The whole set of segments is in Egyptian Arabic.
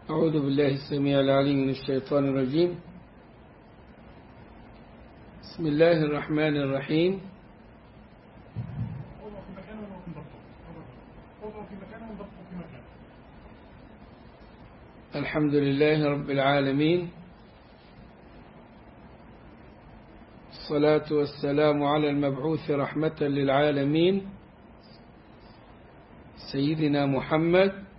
أعوذ بالله السميع العليم من الشيطان الرجيم بسم الله الرحمن الرحيم وضعوا في مكان وضعوا في ضبطه وضعوا في مكان وضبطوا في مكان الحمد لله رب العالمين الصلاة والسلام على المبعوث رحمة للعالمين سيدنا محمد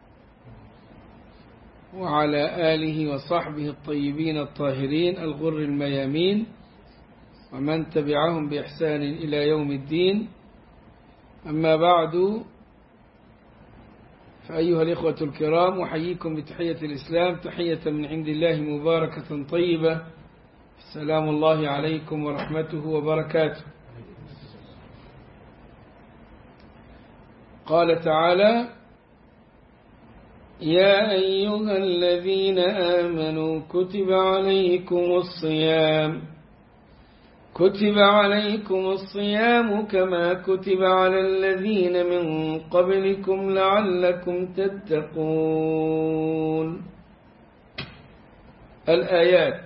وعلى آله وصحبه الطيبين الطاهرين الغر الميامين ومن تبعهم بإحسان إلى يوم الدين أما بعد فأيها الإخوة الكرام أحييكم بتحية الإسلام تحية من عند الله مباركة طيبة السلام الله عليكم ورحمته وبركاته قال تعالى يا أيها الذين آمنوا كتب عليكم الصيام كتب عليكم الصيام كما كتب على الذين من قبلكم لعلكم تتقون الآيات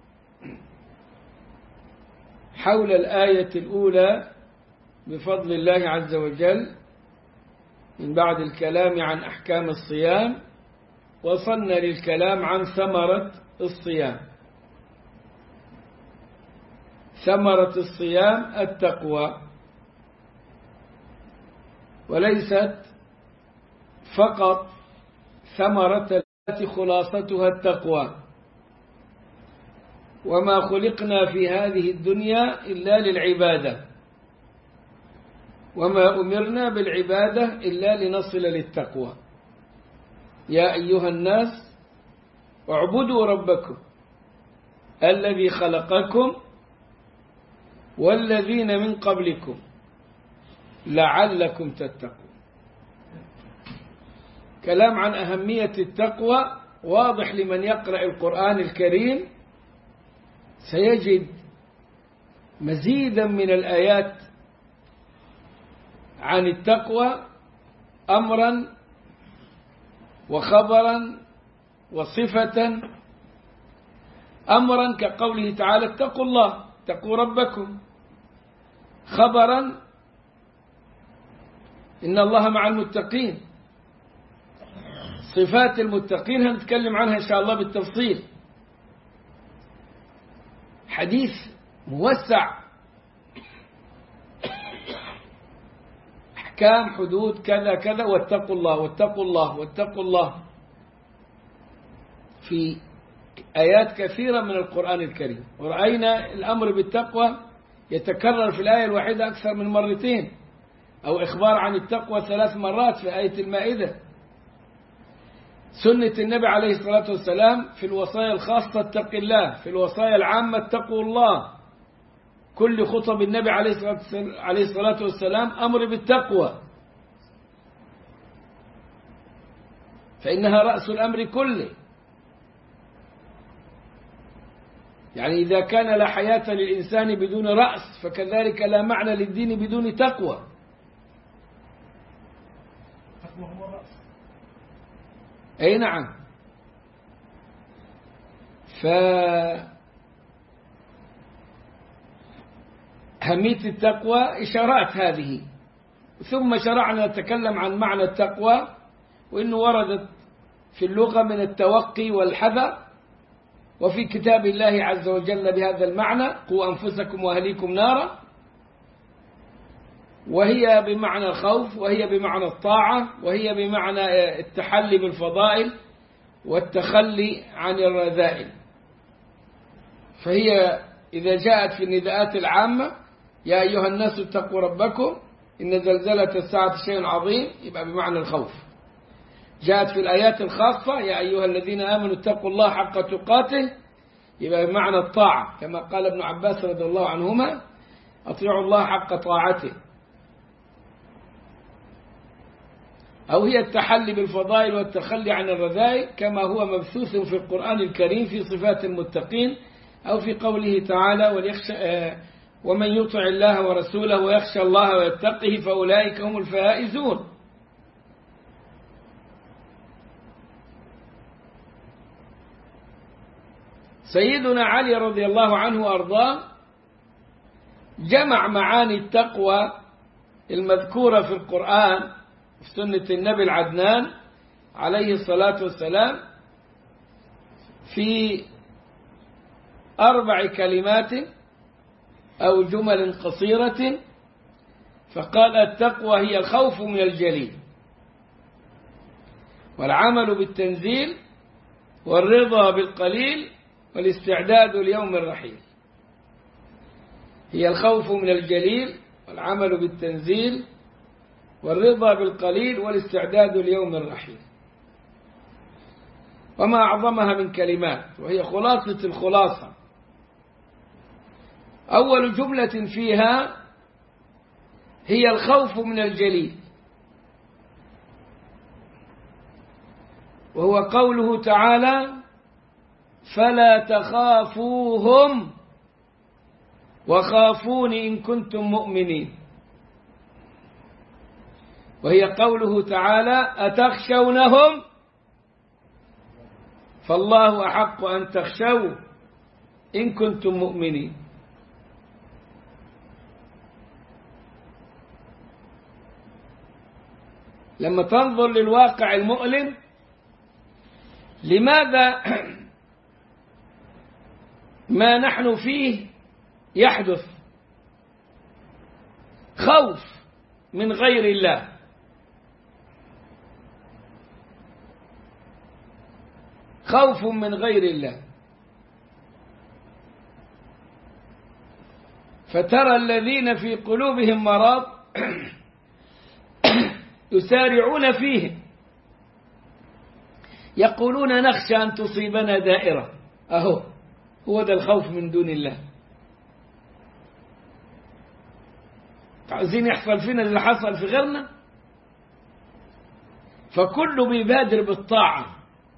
حول الآية الأولى بفضل الله عز وجل من بعد الكلام عن أحكام الصيام وصلنا للكلام عن ثمرة الصيام ثمرة الصيام التقوى وليست فقط ثمرة التي خلاصتها التقوى وما خلقنا في هذه الدنيا إلا للعبادة وما أمرنا بالعبادة إلا لنصل للتقوى يا أيها الناس اعبدوا ربكم الذي خلقكم والذين من قبلكم لعلكم تتقون كلام عن أهمية التقوى واضح لمن يقرأ القرآن الكريم سيجد مزيدا من الآيات عن التقوى أمرا وخبرا وصفة أمرا كقوله تعالى اتقوا الله اتقوا ربكم خبرا إن الله مع المتقين صفات المتقين هنتكلم عنها إن شاء الله بالتفصيل حديث موسع أحكام حدود كذا كذا واتقوا الله واتقوا الله واتقوا الله في آيات كثيرة من القرآن الكريم ورأينا الأمر بالتقوى يتكرر في الآية الواحدة أكثر من مرتين أو إخبار عن التقوى ثلاث مرات في آية المائدة سنة النبي عليه الصلاة والسلام في الوصايا الخاصة اتق الله في الوصايا العامة اتقوا الله كل خطب النبي عليه الصلاة والسلام أمر بالتقوى فإنها رأس الأمر كله يعني إذا كان لا حياة للإنسان بدون رأس فكذلك لا معنى للدين بدون تقوى التقوى هو الرأس أي نعم ف أهمية التقوى إشارات هذه ثم شرعنا نتكلم عن معنى التقوى وإنه وردت في اللغة من التوقي والحذر وفي كتاب الله عز وجل بهذا المعنى قوا أنفسكم وأهليكم نارا وهي بمعنى الخوف وهي بمعنى الطاعة وهي بمعنى التحلي بالفضائل والتخلي عن الرذائل فهي إذا جاءت في النداءات العامة يا أيها الناس اتقوا ربكم إن زلزلة الساعة شيء عظيم يبقى بمعنى الخوف جاءت في الآيات الخاصة يا أيها الذين آمنوا اتقوا الله حق تقاته يبقى بمعنى الطاعة كما قال ابن عباس رضي الله عنهما أطيعوا الله حق طاعته أو هي التحلي بالفضائل والتخلي عن الرذائل كما هو مبثوث في القرآن الكريم في صفات المتقين أو في قوله تعالى وليخشى ومن يطع الله ورسوله ويخشى الله ويتقه فأولئك هم الفائزون سيدنا علي رضي الله عنه وأرضاه جمع معاني التقوى المذكورة في القرآن في سنة النبي العدنان عليه الصلاة والسلام في أربع كلمات أو جمل قصيرة فقال التقوى هي الخوف من الجليل والعمل بالتنزيل والرضا بالقليل والاستعداد ليوم الرحيل هي الخوف من الجليل والعمل بالتنزيل والرضا بالقليل والاستعداد ليوم الرحيل وما أعظمها من كلمات وهي خلاصة الخلاصة أول جملة فيها هي الخوف من الجليل وهو قوله تعالى فلا تخافوهم وخافون إن كنتم مؤمنين وهي قوله تعالى أتخشونهم فالله أحق أن تخشوه إن كنتم مؤمنين لما تنظر للواقع المؤلم لماذا ما نحن فيه يحدث خوف من غير الله خوف من غير الله فترى الذين في قلوبهم مرض يسارعون فيه يقولون نخشى أن تصيبنا دائرة أهو هو ده الخوف من دون الله عايزين يحصل فينا اللي حصل في غيرنا فكله بيبادر بالطاعة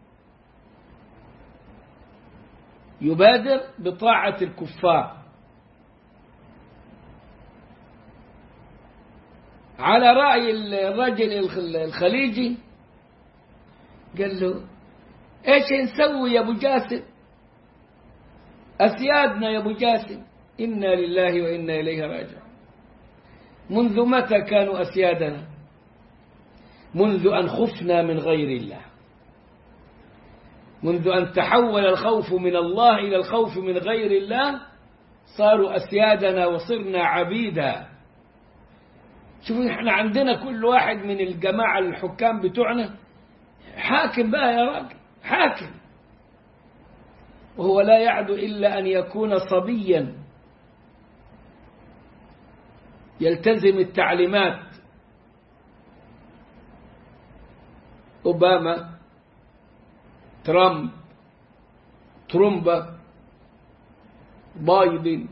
يبادر بطاعة الكفار على رأي الرجل الخليجي قال له ايش نسوي يا ابو جاسم اسيادنا يا ابو جاسم انا لله وانا اليه راجعون منذ متى كانوا اسيادنا منذ ان خفنا من غير الله منذ ان تحول الخوف من الله الى الخوف من غير الله صاروا اسيادنا وصرنا عبيدا شوفوا احنا عندنا كل واحد من الجماعه الحكام بتوعنا حاكم بقى يا راجل حاكم وهو لا يعدو إلا أن يكون صبيا يلتزم التعليمات أوباما ترامب ترومبا بايدن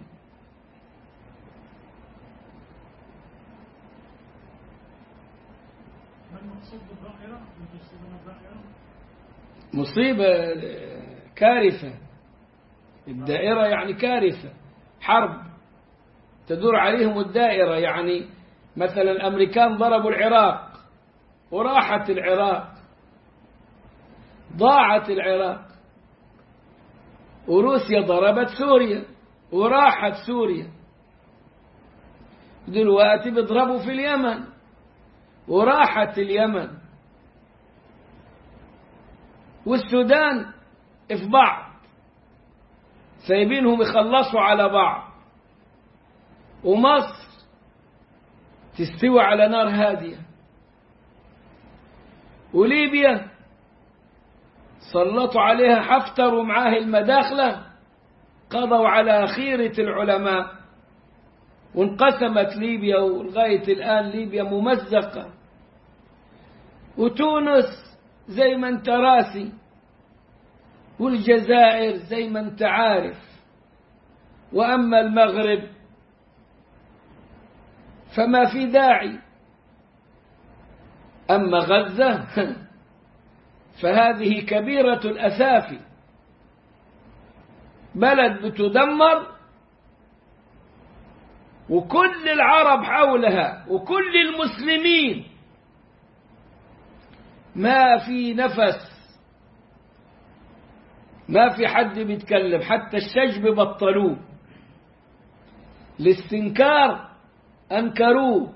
ما المقصود بالظاهرة؟ أن تصيبنا الظاهرة؟ مصيبة كارثة الدائرة يعني كارثة حرب تدور عليهم الدائرة يعني مثلا الأمريكان ضربوا العراق وراحت العراق ضاعت العراق وروسيا ضربت سوريا وراحت سوريا دلوقتي بيضربوا في اليمن وراحت اليمن والسودان في بعض سايبينهم يخلصوا على بعض ومصر تستوي على نار هادية وليبيا سلطوا عليها حفتر ومعاه المداخلة قضوا على خيرة العلماء وانقسمت ليبيا ولغاية الآن ليبيا ممزقة وتونس زي ما انت راسي والجزائر زي ما انت عارف وأما المغرب فما في داعي أما غزة فهذه كبيرة الأسافي بلد بتدمر وكل العرب حولها وكل المسلمين ما في نفس ما في حد بيتكلم حتى الشجب بطلوه الاستنكار أنكروه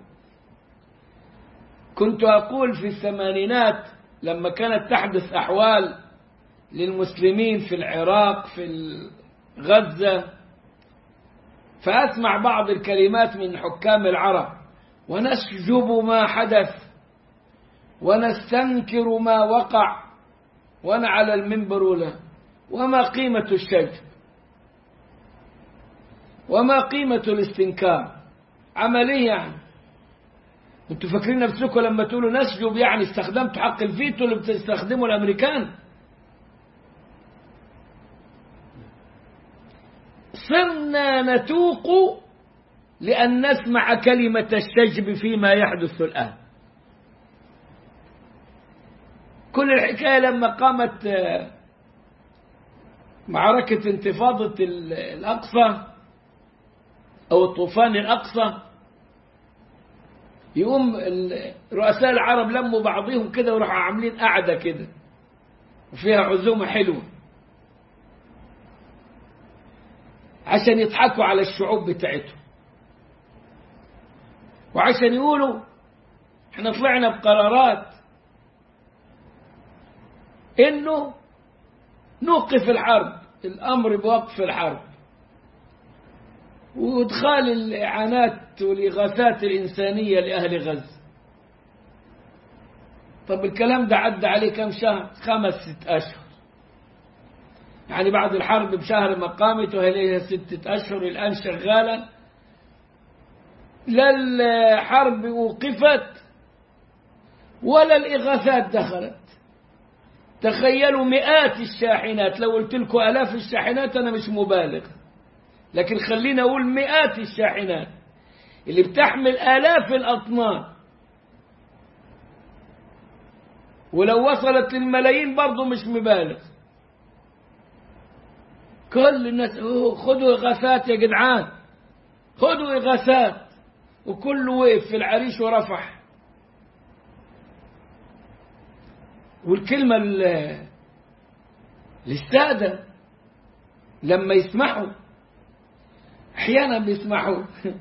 كنت أقول في الثمانينات لما كانت تحدث أحوال للمسلمين في العراق في غزة فأسمع بعض الكلمات من حكام العرب ونسجب ما حدث ونستنكر ما وقع وأنا على المنبر ولا وما قيمة الشجب وما قيمة الاستنكار عملية يعني انتوا فاكرين نفسكم لما تقولوا نسجب يعني استخدمتوا حق الفيتو اللي بتستخدمه الامريكان صرنا نتوق لأن نسمع كلمة الشجب فيما يحدث الآن كل الحكاية لما قامت معركة انتفاضة الأقصى أو الطوفان الأقصى يقوم رؤساء العرب لموا بعضهم كده وراحوا عاملين قعدة كده وفيها عزومة حلوة عشان يضحكوا على الشعوب بتاعتهم وعشان يقولوا احنا طلعنا بقرارات انه نوقف الحرب الامر بوقف الحرب وادخال الاعانات والاغاثات الانسانيه لاهل غزه طب الكلام ده عدى عليه كم شهر خمس ست اشهر يعني بعد الحرب بشهر ما قامت وهي ستة أشهر الآن شغالة لا الحرب وقفت ولا الإغاثات دخلت تخيلوا مئات الشاحنات لو قلت لكم ألاف الشاحنات أنا مش مبالغ لكن خلينا أقول مئات الشاحنات اللي بتحمل آلاف الأطنان ولو وصلت للملايين برضه مش مبالغ كل الناس خذوا إغاثات يا جدعان خذوا إغاثات وكله وقف في العريش ورفح والكلمة للسادة لما يسمحوا أحيانا بيسمحوا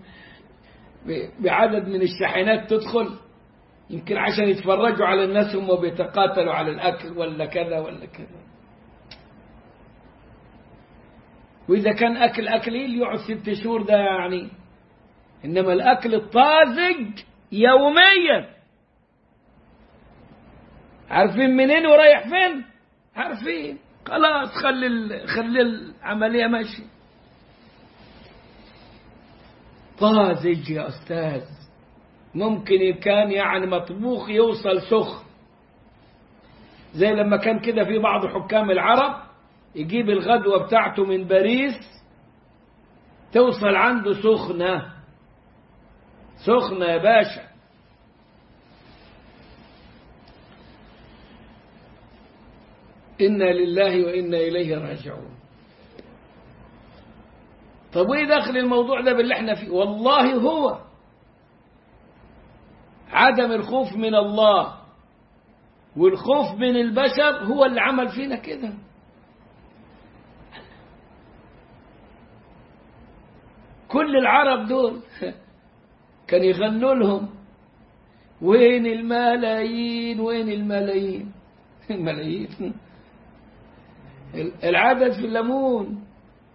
بعدد من الشاحنات تدخل يمكن عشان يتفرجوا على الناس هم بيتقاتلوا على الأكل ولا كذا ولا كذا وإذا كان أكل أكليل يقعد ست شهور ده يعني إنما الأكل الطازج يوميا عارفين منين ورايح فين عارفين خلاص خلي خلي العملية ماشية طازج يا أستاذ ممكن كان يعني مطبوخ يوصل سخن زي لما كان كده في بعض حكام العرب يجيب الغدوة بتاعته من باريس توصل عنده سخنة سخنة يا باشا إنا لله وإنا إليه راجعون طب وإيه دخل الموضوع ده باللي احنا فيه والله هو عدم الخوف من الله والخوف من البشر هو اللي عمل فينا كده كل العرب دول كان يغنوا لهم وين الملايين وين الملايين الملايين العدد في الليمون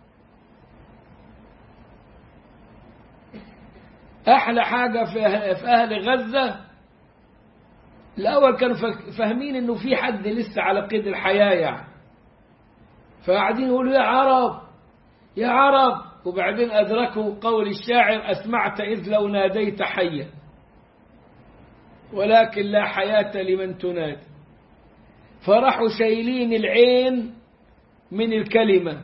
أحلى حاجة في أهل غزة الأول كانوا فاهمين إنه في حد لسه على قيد الحياة يعني فقاعدين يقولوا يا عرب يا عرب وبعدين أدركوا قول الشاعر أسمعت إذ لو ناديت حيا ولكن لا حياة لمن تنادي فرحوا شايلين العين من الكلمة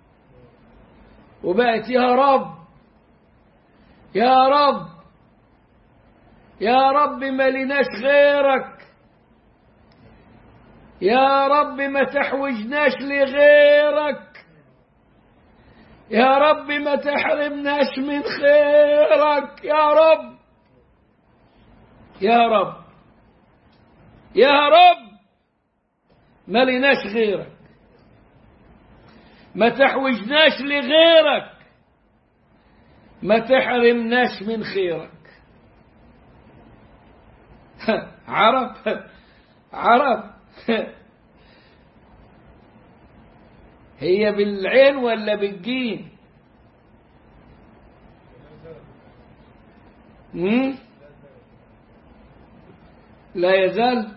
وبقت يا رب يا رب يا رب ما لناش غيرك يا رب ما تحوجناش لغيرك يا رب ما تحرمناش من خيرك يا رب يا رب يا رب ما لناش غيرك ما تحوجناش لغيرك ما تحرمناش من خيرك عرب عرب هي بالعين ولا بالجيم مم؟ لا يزال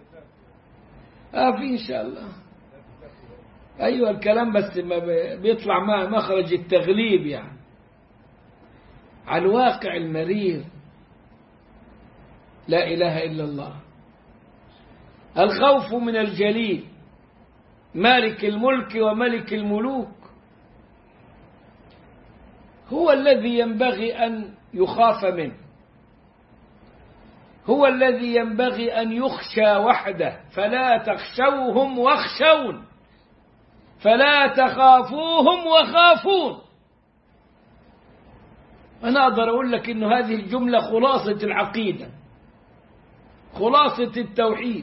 آه في إن شاء الله أيوة الكلام بس ما بيطلع ما مخرج التغليب يعني على الواقع المرير لا إله إلا الله الخوف من الجليل مالك الملك وملك الملوك هو الذي ينبغي أن يخاف منه هو الذي ينبغي أن يخشى وحده فلا تخشوهم واخشون فلا تخافوهم وخافون أنا أقدر أقول لك أن هذه الجملة خلاصة العقيدة خلاصة التوحيد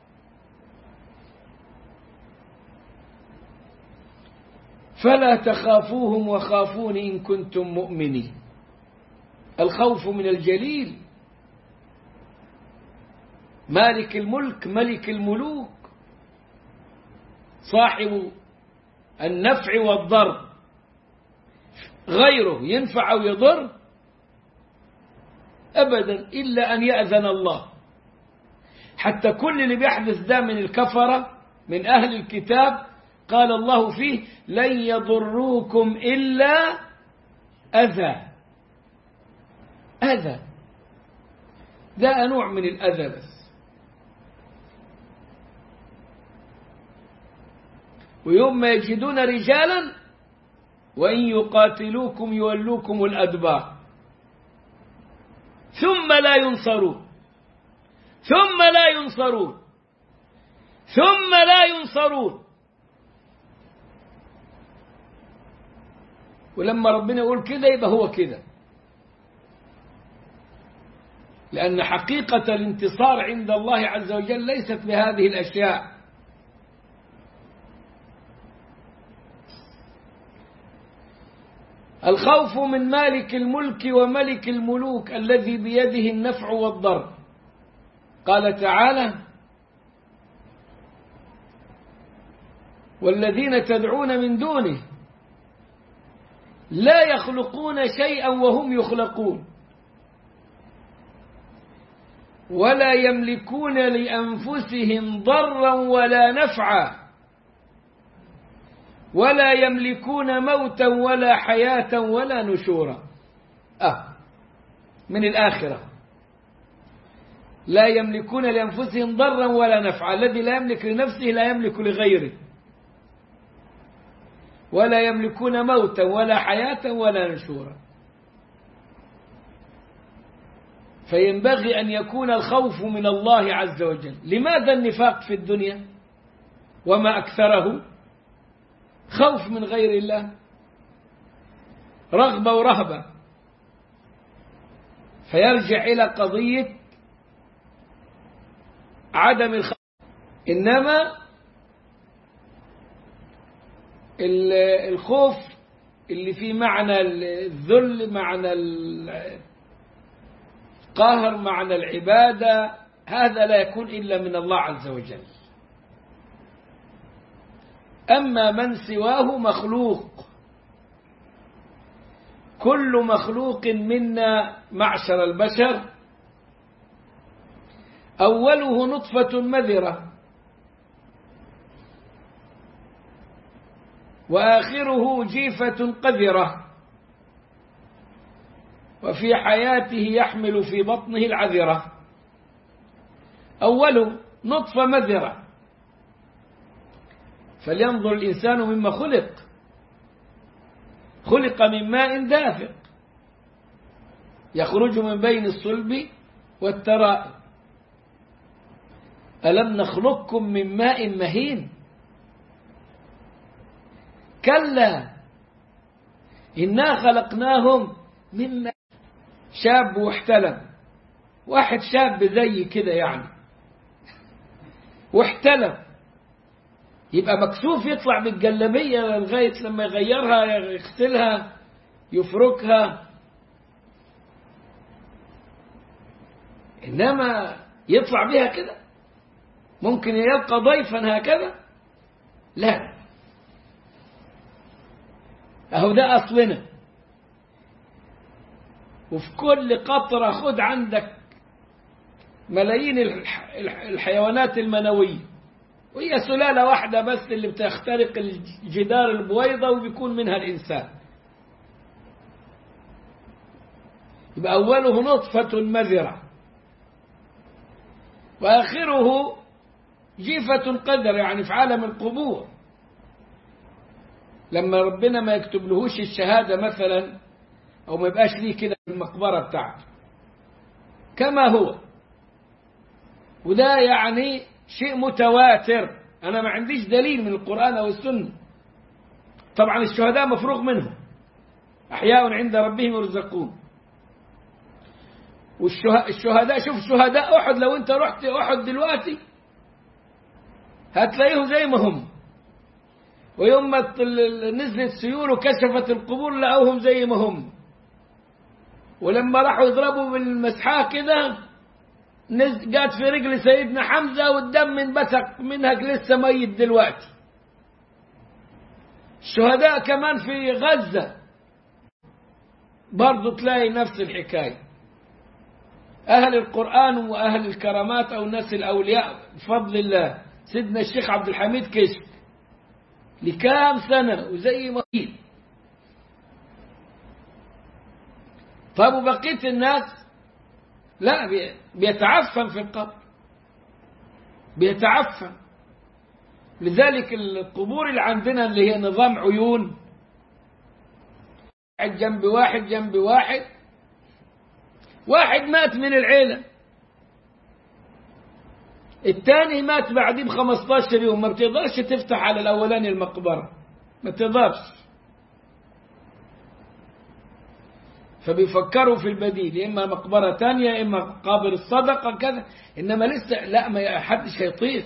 فلا تخافوهم وخافون إن كنتم مؤمنين الخوف من الجليل مالك الملك ملك الملوك صاحب النفع والضر غيره ينفع أو يضر أبدا إلا أن يأذن الله حتى كل اللي بيحدث ده من الكفرة من أهل الكتاب قال الله فيه لن يضروكم إلا أذى أذى ده نوع من الأذى بس ويوم ما يجدون رجالا وإن يقاتلوكم يولوكم الأدبار ثم لا ينصرون ثم لا ينصرون ثم لا ينصرون ولما ربنا يقول كده يبقى هو كده لأن حقيقة الانتصار عند الله عز وجل ليست بهذه الأشياء الخوف من مالك الملك وملك الملوك الذي بيده النفع والضر قال تعالى والذين تدعون من دونه لا يخلقون شيئا وهم يخلقون ولا يملكون لأنفسهم ضرا ولا نفعا ولا يملكون موتا ولا حياة ولا نشورا آه من الآخرة لا يملكون لأنفسهم ضرا ولا نفعا الذي لا يملك لنفسه لا يملك لغيره ولا يملكون موتا ولا حياة ولا نشورا فينبغي أن يكون الخوف من الله عز وجل لماذا النفاق في الدنيا وما أكثره خوف من غير الله رغبة ورهبة فيرجع إلى قضية عدم الخوف إنما الخوف اللي فيه معنى الذل معنى القهر معنى العبادة هذا لا يكون إلا من الله عز وجل أما من سواه مخلوق كل مخلوق منا معشر البشر أوله نطفة مذرة وآخره جيفة قذرة وفي حياته يحمل في بطنه العذرة أوله نطفة مذرة فلينظر الإنسان مما خلق خلق من ماء دافق يخرج من بين الصلب والترائب ألم نخلقكم من ماء مهين كلا إنا خلقناهم مما شاب واحتلم واحد شاب زي كده يعني واحتلم يبقى مكسوف يطلع بالجلابية لغاية لما يغيرها يغسلها يفركها إنما يطلع بها كده ممكن يلقى ضيفا هكذا لا أهو ده أصلنا وفي كل قطرة خد عندك ملايين الح- الح- الحيوانات المنوية وهي سلالة واحدة بس اللي بتخترق الجدار البويضة وبيكون منها الإنسان يبقى أوله نطفة مذرة وآخره جيفة قدر يعني في عالم القبور لما ربنا ما يكتب لهوش الشهادة مثلا أو ما يبقاش ليه كده في المقبرة بتاعته كما هو وده يعني شيء متواتر أنا ما عنديش دليل من القرآن أو السنة طبعا الشهداء مفروغ منهم أحياء عند ربهم يرزقون والشهداء شوف شهداء أحد لو أنت رحت أحد دلوقتي هتلاقيهم زي ما هم ويوم ما نزلت سيول وكشفت القبور لقوهم زي ما هم ولما راحوا يضربوا بالمسحاه كده نز جات في رجل سيدنا حمزة والدم انبثق منها لسه ميت دلوقتي الشهداء كمان في غزة برضو تلاقي نفس الحكاية أهل القرآن وأهل الكرامات أو الناس الأولياء بفضل الله سيدنا الشيخ عبد الحميد كشك لكام سنة وزي ما هي طيب وبقية الناس لا بيتعفن في القبر بيتعفن لذلك القبور اللي عندنا اللي هي نظام عيون واحد جنب واحد جنب واحد واحد مات من العيلة الثاني مات بعديه ب 15 يوم ما بتقدرش تفتح على الاولاني المقبره ما تقدرش فبيفكروا في البديل اما مقبره ثانيه اما قابر الصدقه كذا انما لسه لا ما حدش هيطيق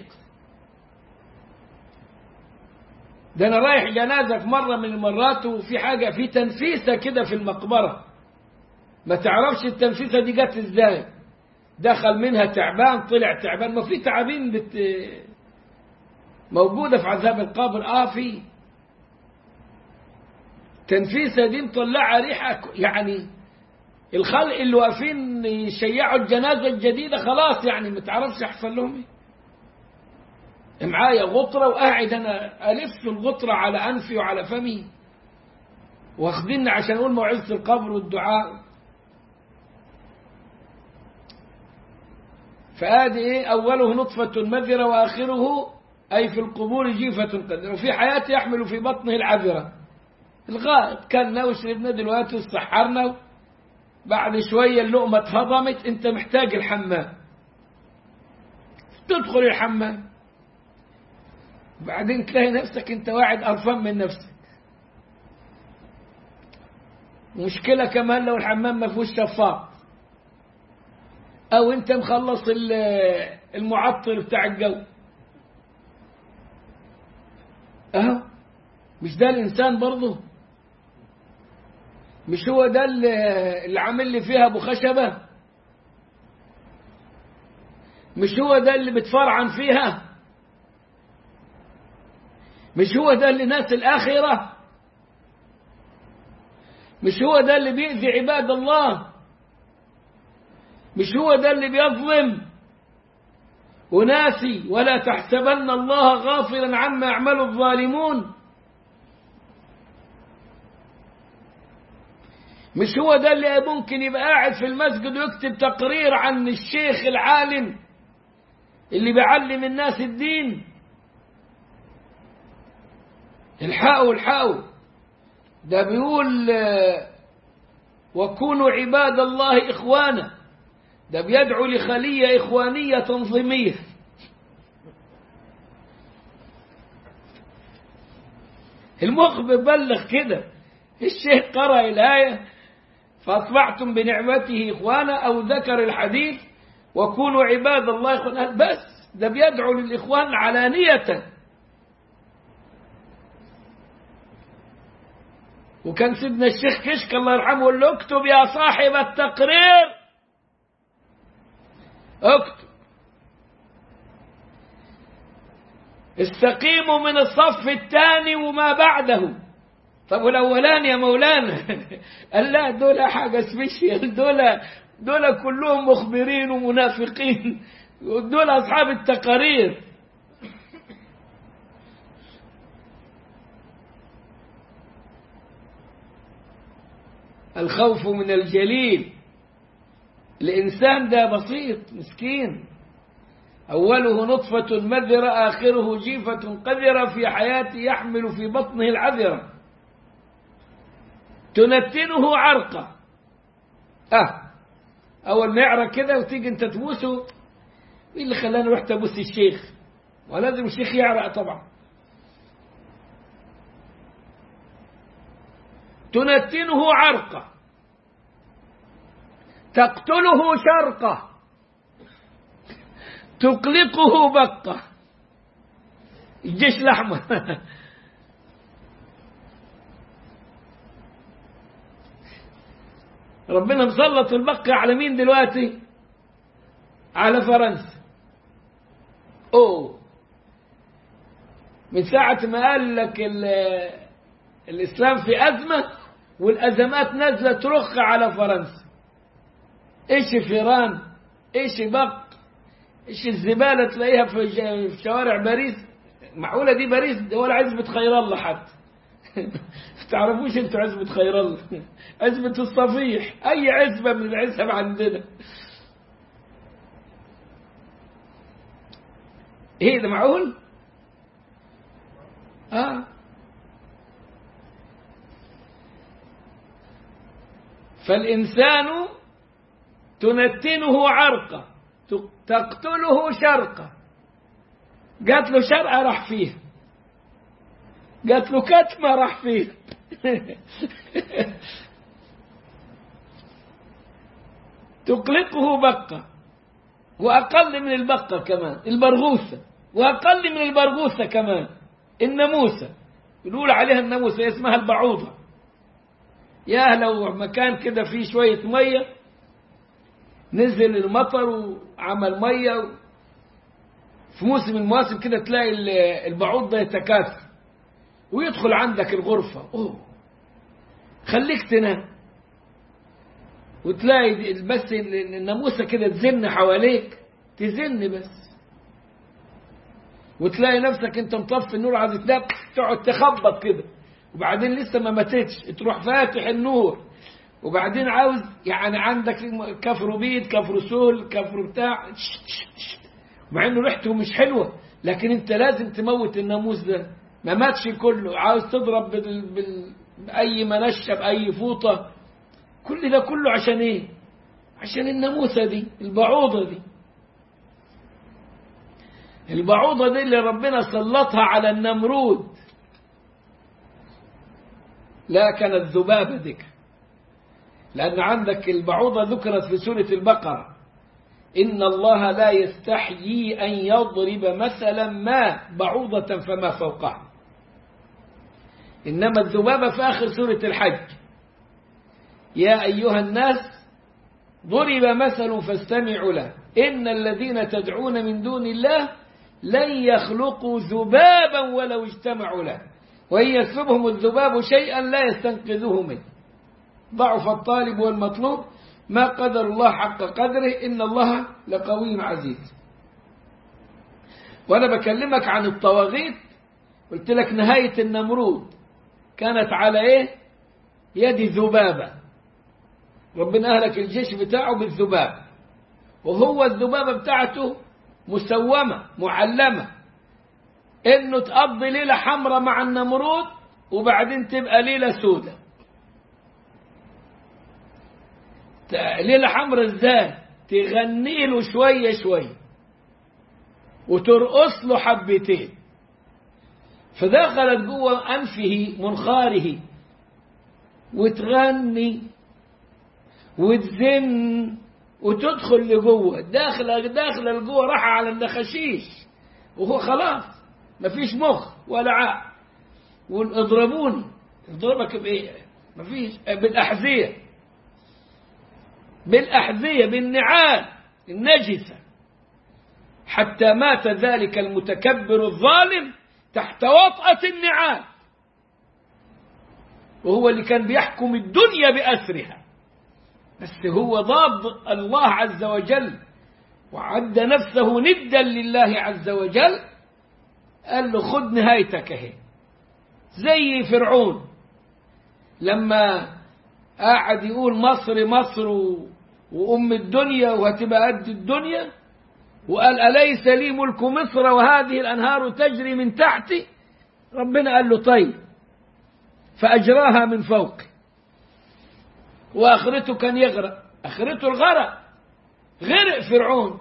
ده انا رايح جنازه في مره من المرات وفي حاجه في تنفيسه كده في المقبره ما تعرفش التنفيسه دي جت ازاي دخل منها تعبان طلع تعبان ما في تعابين بت موجودة في عذاب القبر اه في تنفيسة دي مطلعة ريحة يعني الخلق اللي واقفين يشيعوا الجنازة الجديدة خلاص يعني ما تعرفش يحصل لهم ايه معايا غطرة وقاعد انا الف الغطرة على انفي وعلى فمي واخديني عشان اقول موعظة القبر والدعاء فآدي إيه أوله نطفة مذرة وآخره أي في القبور جيفة قدر وفي حياته يحمل في بطنه العذرة الغائط كلنا وشربنا دلوقتي وسحرنا بعد شوية اللقمة اتهضمت أنت محتاج الحمام تدخل الحمام بعدين تلاقي نفسك أنت واحد قرفان من نفسك مشكلة كمان لو الحمام ما فيهوش شفاط او انت مخلص المعطر بتاع الجو اهو مش ده الانسان برضه مش هو ده اللي عامل لي فيها ابو خشبه مش هو ده اللي بتفرعن فيها مش هو ده اللي ناس الاخره مش هو ده اللي بيأذي عباد الله مش هو ده اللي بيظلم وناسي ولا تحسبن الله غافلا عما يعمل الظالمون مش هو ده اللي ممكن يبقى قاعد في المسجد ويكتب تقرير عن الشيخ العالم اللي بيعلم الناس الدين الحقوا الحقوا ده بيقول وكونوا عباد الله إخوانا ده بيدعو لخلية إخوانية تنظيمية المخ ببلغ كده الشيخ قرأ الآية فأصبحتم بنعمته إخوانا أو ذكر الحديث وكونوا عباد الله إخوانا بس ده بيدعو للإخوان علانية وكان سيدنا الشيخ كشك الله يرحمه يقول له اكتب يا صاحب التقرير اكتب استقيموا من الصف الثاني وما بعده طب والاولاني يا مولانا قال لا دول حاجه سبيشيال دول دول كلهم مخبرين ومنافقين دول اصحاب التقارير الخوف من الجليل الإنسان ده بسيط مسكين أوله نطفة مذرة آخره جيفة قذرة في حياته يحمل في بطنه العذرة تنتنه عرقة آه أول ما يعرق كده وتيجي أنت تبوسه إيه اللي خلاني رحت أبوس الشيخ ولازم الشيخ يعرق طبعا تنتنه عرقة تقتله شرقة تقلقه بقة الجيش الأحمر ربنا مسلط البقة على مين دلوقتي على فرنسا اوه من ساعة ما قال لك الإسلام في أزمة والأزمات نازلة ترخ على فرنسا إيش فيران إيش بق إيش الزبالة تلاقيها في شوارع باريس معقولة دي باريس دي ولا عزبة خير الله حتى تعرفوش انتوا عزبة خير الله عزبة الصفيح أي عزبة من العزب عندنا ايه ده معقول اه فالإنسان تنتنه عرقة تقتله شرقة قالت له شرقة راح فيه قالت له كتمة راح فيه تقلقه بقة وأقل من البقة كمان البرغوثة وأقل من البرغوثة كمان الناموسة يقول عليها الناموسة اسمها البعوضة يا لو مكان كده فيه شوية مية نزل المطر وعمل مية في موسم المواسم كده تلاقي البعوض ده يتكاثر ويدخل عندك الغرفة أوه خليك تنام وتلاقي بس الناموسة كده تزن حواليك تزن بس وتلاقي نفسك انت مطفي النور عايز تنام تقعد تخبط كده وبعدين لسه ما ماتتش تروح فاتح النور وبعدين عاوز يعني عندك كفر بيض كفر سول كفر بتاع مع انه ريحته مش حلوه لكن انت لازم تموت الناموس ده ما ماتش كله عاوز تضرب بال... بال... بأي منشة بأي فوطة كل ده كله عشان ايه عشان الناموسة دي البعوضة دي البعوضة دي اللي ربنا سلطها على النمرود لا كانت ذبابة ذكر لأن عندك البعوضة ذكرت في سورة البقرة إن الله لا يستحيي أن يضرب مثلا ما بعوضة فما فوقها إنما الذبابة في آخر سورة الحج يا أيها الناس ضرب مثل فاستمعوا له إن الذين تدعون من دون الله لن يخلقوا ذبابا ولو اجتمعوا له وإن يسلبهم الذباب شيئا لا يستنقذوه منه ضعف الطالب والمطلوب ما قدر الله حق قدره إن الله لقوي عزيز وأنا بكلمك عن الطواغيت قلت لك نهاية النمرود كانت على إيه يد ذبابة ربنا أهلك الجيش بتاعه بالذباب وهو الذبابة بتاعته مسومة معلمة إنه تقضي ليلة حمراء مع النمرود وبعدين تبقى ليلة سودة ليلة حمراء ازاي تغني له شوية شوية وترقص له حبتين فدخلت جوه أنفه منخاره وتغني وتزن وتدخل لجوه داخله داخله لجوه راح على النخاشيش وهو خلاص مفيش مخ ولا عقل واضربوني اضربك بايه مفيش بالأحذية بالأحذية بالنعال النجسة حتى مات ذلك المتكبر الظالم تحت وطأة النعال وهو اللي كان بيحكم الدنيا بأسرها بس هو ضاد الله عز وجل وعد نفسه ندا لله عز وجل قال له خد نهايتك اهي زي فرعون لما قاعد يقول مصر مصر وأم الدنيا وهتبقى قد الدنيا وقال أليس لي ملك مصر وهذه الأنهار تجري من تحتي ربنا قال له طيب فأجراها من فوق وآخرته كان يغرق آخرته الغرق غرق فرعون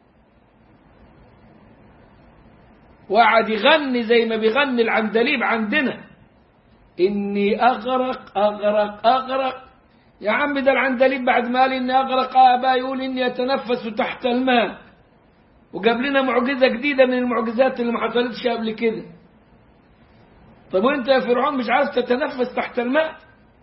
وقعد يغني زي ما بيغني العندليب عندنا إني أغرق أغرق أغرق يا عم ده العندليب بعد ما قال إني أغرق آباء يقول إني أتنفس تحت الماء وجاب لنا معجزة جديدة من المعجزات اللي ما حصلتش قبل كده طب وانت يا فرعون مش عارف تتنفس تحت الماء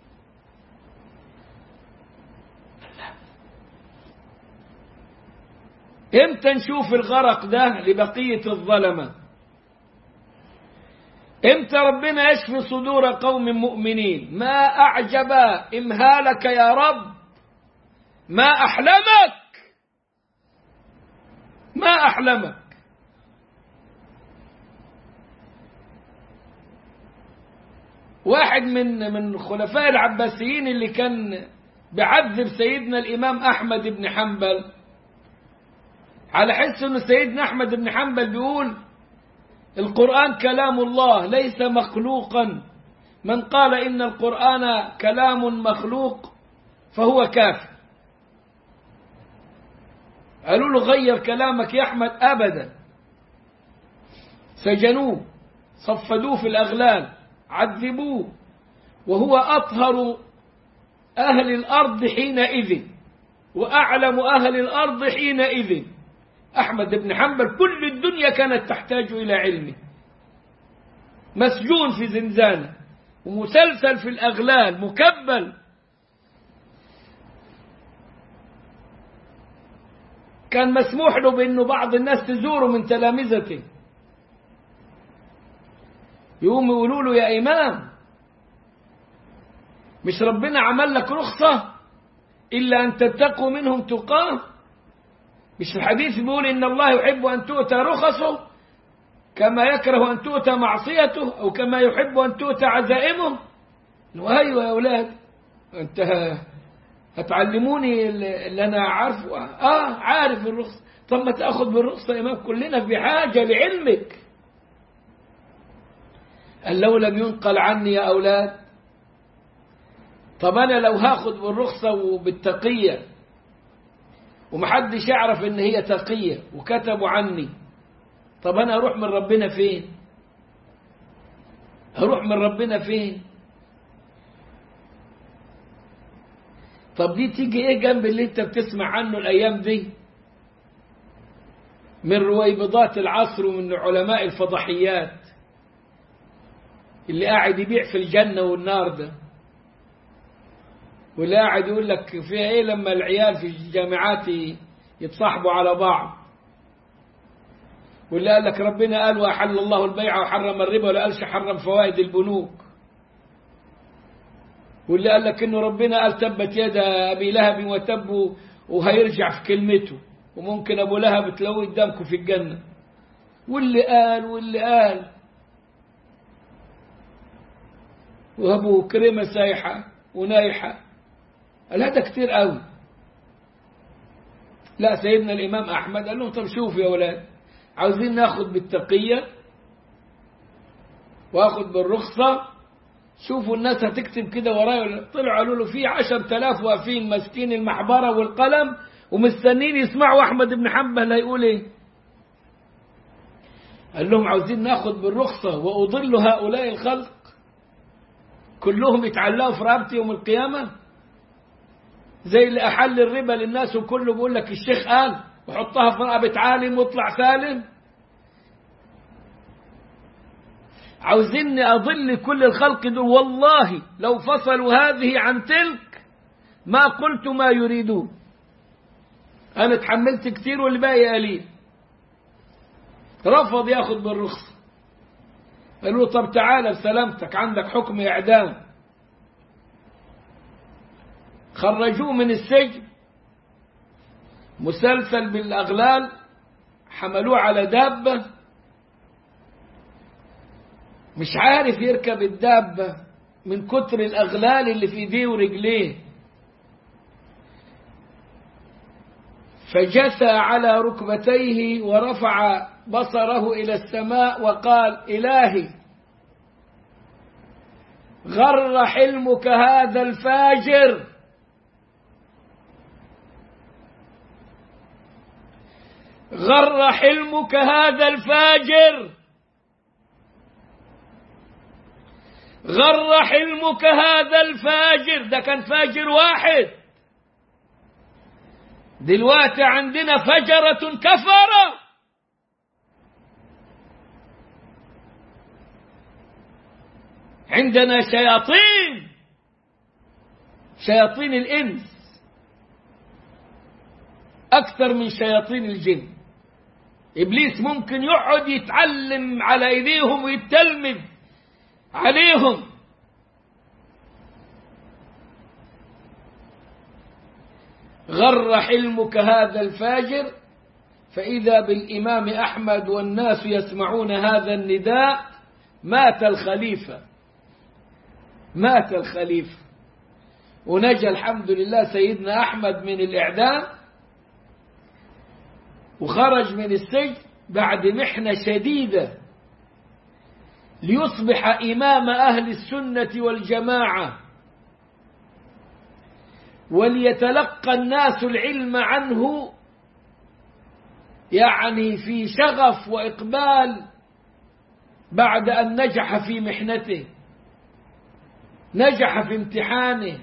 امتى نشوف الغرق ده لبقية الظلمة امتى ربنا يشفي صدور قوم مؤمنين ما أعجب إمهالك يا رب ما أحلمك ما أحلمك واحد من من خلفاء العباسيين اللي كان بيعذب سيدنا الإمام أحمد بن حنبل على حس أن سيدنا أحمد بن حنبل بيقول القرآن كلام الله ليس مخلوقا من قال إن القرآن كلام مخلوق فهو كافر قالوا له غير كلامك يا أحمد أبدا سجنوه صفدوه في الأغلال عذبوه وهو أطهر أهل الأرض حينئذ وأعلم أهل الأرض حينئذ أحمد بن حنبل كل الدنيا كانت تحتاج إلى علمه مسجون في زنزانة ومسلسل في الأغلال مكبل كان مسموح له بأنه بعض الناس تزوره من تلامذته يقوم يقولوا له يا إمام مش ربنا عمل لك رخصة إلا أن تتقوا منهم تقاه مش الحديث بيقول إن الله يحب أن تؤتى رخصه كما يكره أن تؤتى معصيته أو كما يحب أن تؤتى عزائمه أيوة يا أولاد أنت هتعلموني اللي أنا عارفه آه عارف الرخصة طب ما تأخذ بالرخصة يا إمام كلنا في حاجة لعلمك قال لو لم ينقل عني يا أولاد طب أنا لو هاخد بالرخصة وبالتقية ومحدش يعرف إن هي تقية وكتبوا عني طب أنا أروح من ربنا فين أروح من ربنا فين طب دي تيجي إيه جنب اللي أنت بتسمع عنه الأيام دي من رويبضات العصر ومن علماء الفضحيات اللي قاعد يبيع في الجنة والنار ده واللي قاعد يقول لك فيها ايه لما العيال في الجامعات يتصاحبوا على بعض واللي قال لك ربنا قال وأحل الله البيع وحرم الربا ولا قالش حرم فوائد البنوك واللي قال لك انه ربنا قال تبت يد ابي لهب وتب وهيرجع في كلمته وممكن ابو لهب تلاقوه قدامكم في الجنه واللي قال واللي قال وابو كريمه سايحه ونايحه قال هذا كتير قوي لا سيدنا الامام احمد قال لهم طب شوفوا يا اولاد عاوزين ناخد بالتقيه واخد بالرخصه شوفوا الناس هتكتب كده ورايا طلعوا قالوا له في عشر تلاف واقفين ماسكين المحبرة والقلم ومستنين يسمعوا أحمد بن حنبل هيقول إيه قال لهم عاوزين ناخد بالرخصة وأضل هؤلاء الخلق كلهم يتعلقوا في رقبتي يوم القيامة زي اللي أحل الربا للناس وكله بيقول لك الشيخ قال وحطها في رقبة عالم واطلع سالم عاوزيني أضل كل الخلق دول والله لو فصلوا هذه عن تلك ما قلت ما يريدون أنا اتحملت كتير واللي باقي قليل رفض ياخد بالرخصة قالوا له طب تعالى بسلامتك عندك حكم إعدام خرجوه من السجن مسلسل بالأغلال حملوه على دابة مش عارف يركب الدابة من كتر الأغلال اللي في ايديه ورجليه فجثى على ركبتيه ورفع بصره إلى السماء وقال إلهي غر حلمك هذا الفاجر غر حلمك هذا الفاجر غر حلمك هذا الفاجر ده كان فاجر واحد دلوقتي عندنا فجرة كفرة عندنا شياطين شياطين الإنس أكثر من شياطين الجن إبليس ممكن يقعد يتعلم على أيديهم ويتلمذ عليهم غر حلمك هذا الفاجر فإذا بالإمام أحمد والناس يسمعون هذا النداء مات الخليفة مات الخليفة ونجى الحمد لله سيدنا أحمد من الإعدام وخرج من السجن بعد محنة شديدة ليصبح إمام أهل السنة والجماعة وليتلقى الناس العلم عنه يعني في شغف وإقبال بعد أن نجح في محنته نجح في امتحانه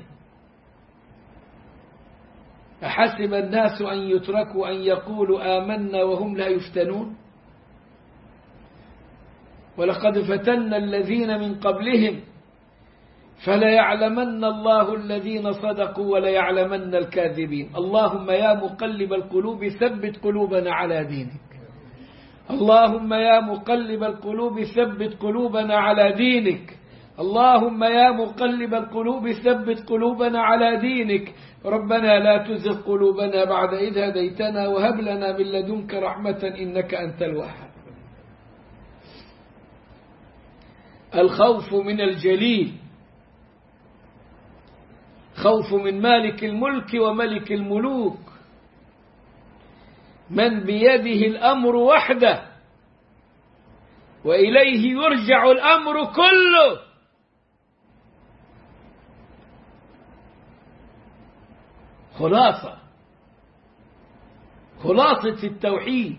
أحسب الناس أن يتركوا أن يقولوا آمنا وهم لا يفتنون ولقد فتنا الذين من قبلهم فليعلمن الله الذين صدقوا وليعلمن الكاذبين اللهم يا مقلب القلوب ثبت قلوبنا على دينك اللهم يا مقلب القلوب ثبت قلوبنا على دينك اللهم يا مقلب القلوب ثبت قلوبنا على دينك ربنا لا تزغ قلوبنا بعد إذ هديتنا وهب لنا من لدنك رحمة إنك أنت الوهاب الخوف من الجليل خوف من مالك الملك وملك الملوك من بيده الأمر وحده وإليه يرجع الأمر كله خلاصة خلاصة التوحيد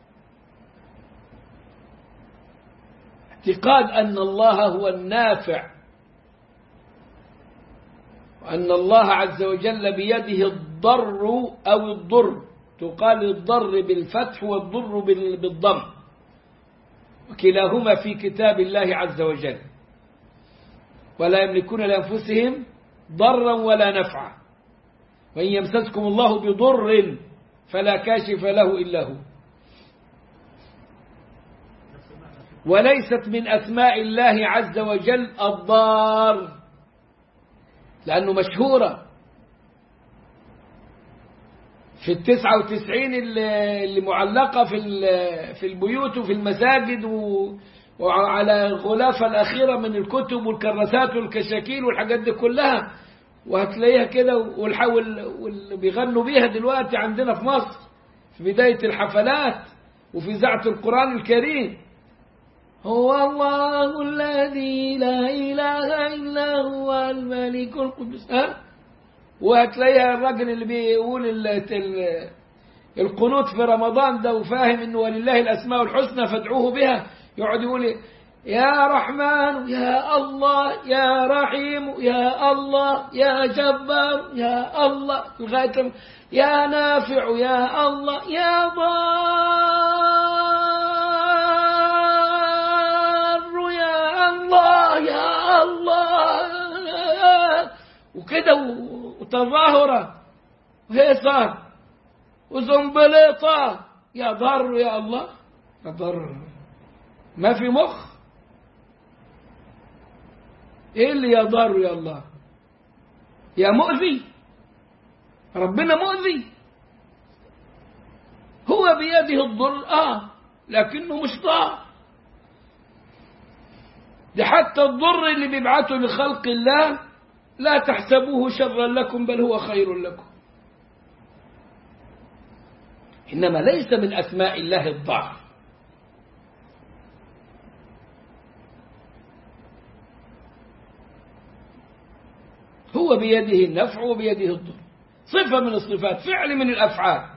اعتقاد أن الله هو النافع وأن الله عز وجل بيده الضر أو الضر تقال الضر بالفتح والضر بالضم وكلاهما في كتاب الله عز وجل ولا يملكون لأنفسهم ضرا ولا نفعا وإن يمسسكم الله بضر فلا كاشف له إلا هو وليست من أسماء الله عز وجل الضار لأنه مشهورة في التسعة وتسعين اللي معلقة في في البيوت وفي المساجد وعلى الغلافة الأخيرة من الكتب والكراسات والكشاكيل والحاجات دي كلها وهتلاقيها كده والحول واللي بيغنوا بيها دلوقتي عندنا في مصر في بداية الحفلات وفي إذاعة القرآن الكريم هو الله الذي لا إله إلا هو الملك القدس ها وهتلاقيها الراجل اللي بيقول ال ال القنوت في رمضان ده وفاهم انه ولله الاسماء الحسنى فادعوه بها يقعد يقول يا رحمن يا الله يا رحيم يا الله يا جبار يا الله لغايه يا نافع يا الله يا ضار يا وكده و- وتظاهرة وهيصة وزنبليطة يا ضر يا الله يا ضر ما في مخ ايه اللي يا ضر يا الله يا مؤذي ربنا مؤذي هو بيده الضر اه لكنه مش ضار ده حتى الضر اللي بيبعته لخلق الله لا تحسبوه شرا لكم بل هو خير لكم إنما ليس من أسماء الله الضعف هو بيده النفع وبيده الضر صفة من الصفات فعل من الأفعال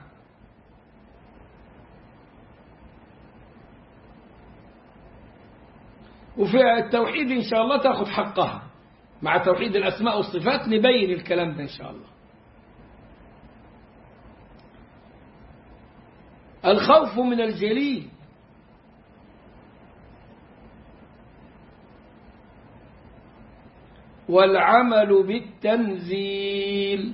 وفي التوحيد إن شاء الله تأخذ حقها مع توحيد الأسماء والصفات نبين الكلام ده إن شاء الله الخوف من الجليل والعمل بالتنزيل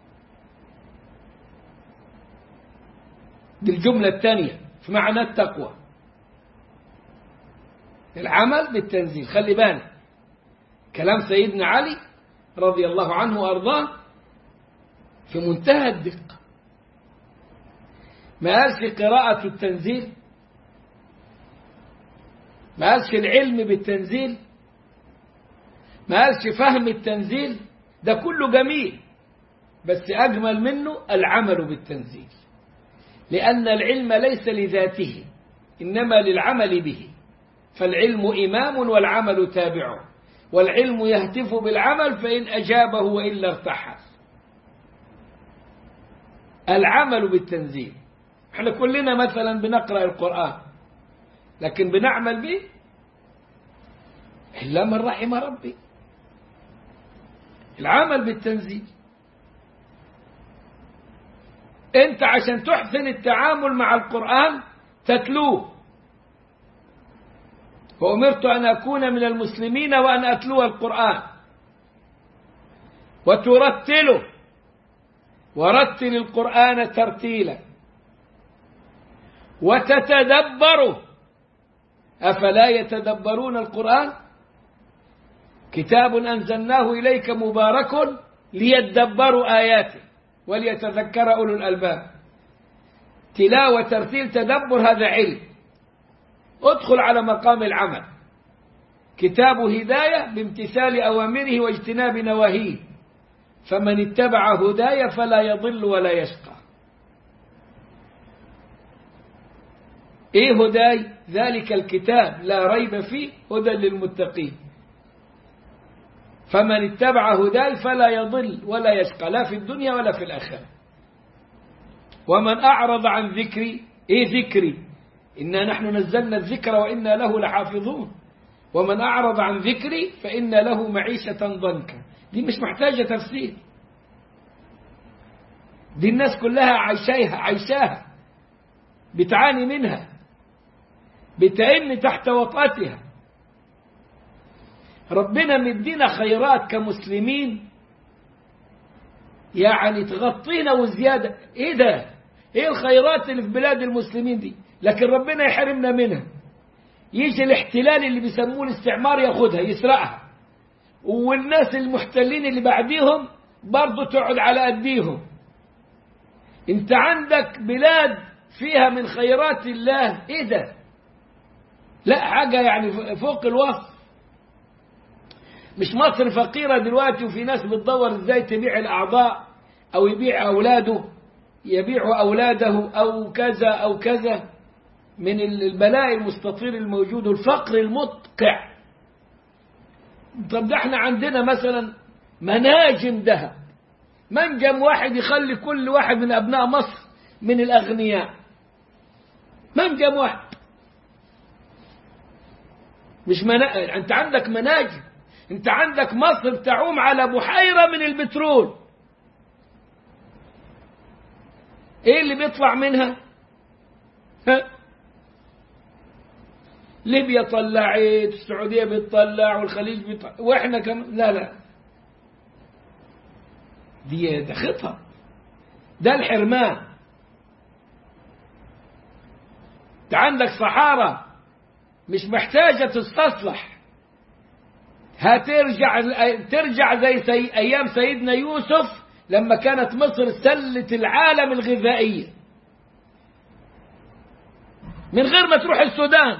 دي الجملة الثانية في معنى التقوى العمل بالتنزيل خلي بالك كلام سيدنا علي رضي الله عنه وأرضاه في منتهى الدقة ما قالش قراءة التنزيل ما قالش العلم بالتنزيل ما قالش فهم التنزيل ده كله جميل بس أجمل منه العمل بالتنزيل لأن العلم ليس لذاته إنما للعمل به فالعلم إمام والعمل تابعه والعلم يهتف بالعمل فإن أجابه وإلا ارتحل العمل بالتنزيل احنا كلنا مثلا بنقرأ القرآن لكن بنعمل به إلا من رحم ربي العمل بالتنزيل انت عشان تحسن التعامل مع القرآن تتلوه وأمرت أن أكون من المسلمين وأن أتلو القرآن وترتله ورتل القرآن ترتيلا وتتدبره أفلا يتدبرون القرآن كتاب أنزلناه إليك مبارك ليدبروا آياته وليتذكر أولو الألباب تلاوة ترتيل تدبر هذا علم ادخل على مقام العمل كتاب هداية بامتثال أوامره واجتناب نواهيه فمن اتبع هدايا فلا يضل ولا يشقى ايه هداي ذلك الكتاب لا ريب فيه هدى للمتقين فمن اتبع هداي فلا يضل ولا يشقى لا في الدنيا ولا في الآخرة ومن أعرض عن ذكري ايه ذكري إنا نحن نزلنا الذكر وإنا له لحافظون ومن أعرض عن ذكري فإن له معيشة ضنكا دي مش محتاجة تفسير دي الناس كلها عايشاها عايشاها بتعاني منها بتئن تحت وطأتها ربنا مدينا خيرات كمسلمين يعني تغطينا وزيادة ايه ده ايه الخيرات اللي في بلاد المسلمين دي لكن ربنا يحرمنا منها يجي الاحتلال اللي بيسموه الاستعمار ياخدها يسرقها والناس المحتلين اللي بعديهم برضه تقعد على أديهم انت عندك بلاد فيها من خيرات الله ايه ده لا حاجة يعني فوق الوصف مش مصر فقيرة دلوقتي وفي ناس بتدور ازاي تبيع الأعضاء أو يبيع أولاده يبيع أولاده أو كذا أو كذا من البلاء المستطير الموجود والفقر المدقع طب ده احنا عندنا مثلا مناجم ذهب منجم واحد يخلي كل واحد من أبناء مصر من الأغنياء منجم واحد مش منا... انت عندك مناجم انت عندك مصر تعوم على بحيرة من البترول ايه اللي بيطلع منها ها؟ ليبيا طلعت السعودية بتطلع والخليج بيطلع واحنا كم لا لا دي ده خطر ده الحرمان انت عندك صحارى مش محتاجة تستصلح هترجع ترجع زي سي أيام سيدنا يوسف لما كانت مصر سلة العالم الغذائية من غير ما تروح السودان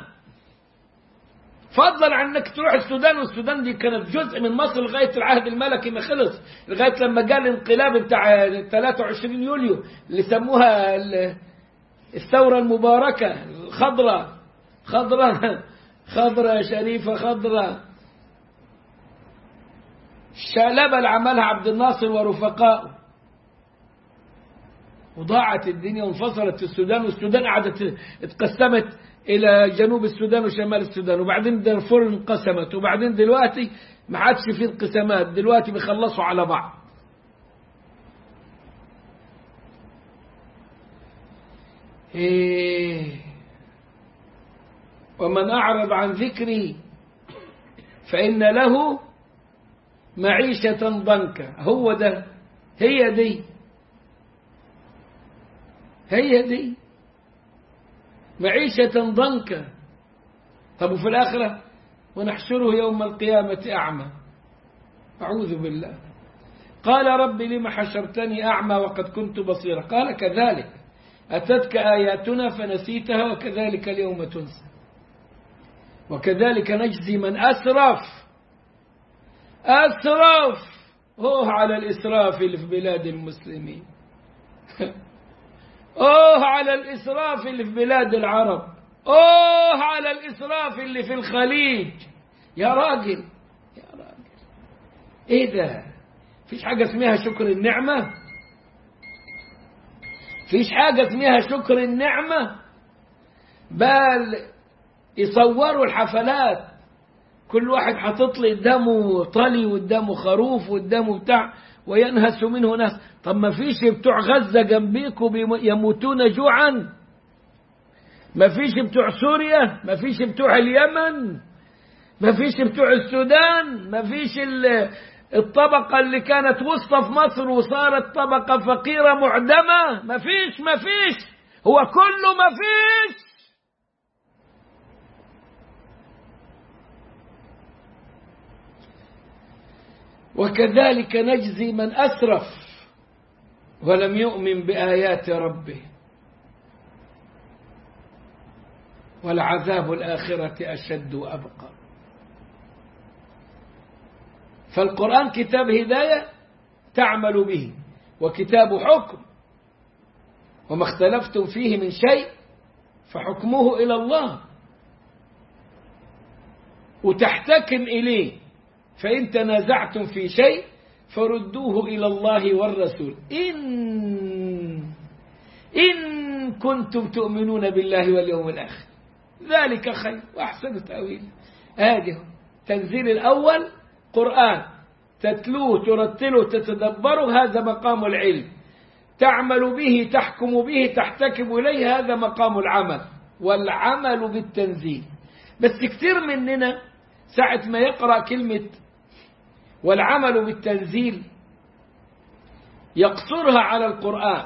فضلا عن انك تروح السودان والسودان دي كانت جزء من مصر لغايه العهد الملكي ما خلص لغايه لما جاء الانقلاب بتاع 23 يوليو اللي سموها الثوره المباركه الخضراء خضراء خضراء شريفه خضراء الشقلبه اللي عملها عبد الناصر ورفقائه وضاعت الدنيا وانفصلت السودان والسودان قعدت اتقسمت الى جنوب السودان وشمال السودان وبعدين دارفور انقسمت وبعدين دلوقتي ما عادش في انقسامات دلوقتي بيخلصوا على بعض إيه ومن أعرض عن ذكري فإن له معيشة ضنكا هو ده هي دي هي دي معيشة ضنكا طب وفي الآخرة ونحشره يوم القيامة أعمى أعوذ بالله قال رب لم حشرتني أعمى وقد كنت بصيرا قال كذلك أتتك آياتنا فنسيتها وكذلك اليوم تنسى وكذلك نجزي من أسرف أسرف هو على الإسراف اللي في بلاد المسلمين أوه على الإسراف اللي في بلاد العرب أوه على الإسراف اللي في الخليج يا راجل يا راجل إيه ده فيش حاجة اسمها شكر النعمة فيش حاجة اسمها شكر النعمة بل يصوروا الحفلات كل واحد حاطط لي قدامه طلي وقدامه خروف وقدامه بتاع وينهس منه ناس طب ما فيش بتوع غزة جنبيكم يموتون جوعا ما فيش بتوع سوريا ما فيش بتوع اليمن ما فيش بتوع السودان ما فيش الطبقة اللي كانت وسطى في مصر وصارت طبقة فقيرة معدمة ما فيش ما فيش هو كله ما فيش وكذلك نجزي من أسرف ولم يؤمن بآيات ربه والعذاب الآخرة أشد وأبقى فالقرآن كتاب هداية تعمل به وكتاب حكم وما اختلفتم فيه من شيء فحكمه إلى الله وتحتكم إليه فإن تنازعتم في شيء فردوه إلى الله والرسول إن إن كنتم تؤمنون بالله واليوم الآخر ذلك خير وأحسن تأويل هذه تنزيل الأول قرآن تتلوه ترتله تتدبره هذا مقام العلم تعمل به تحكم به تحتكم إليه هذا مقام العمل والعمل بالتنزيل بس كثير مننا ساعة ما يقرأ كلمة والعمل بالتنزيل يقصرها على القرآن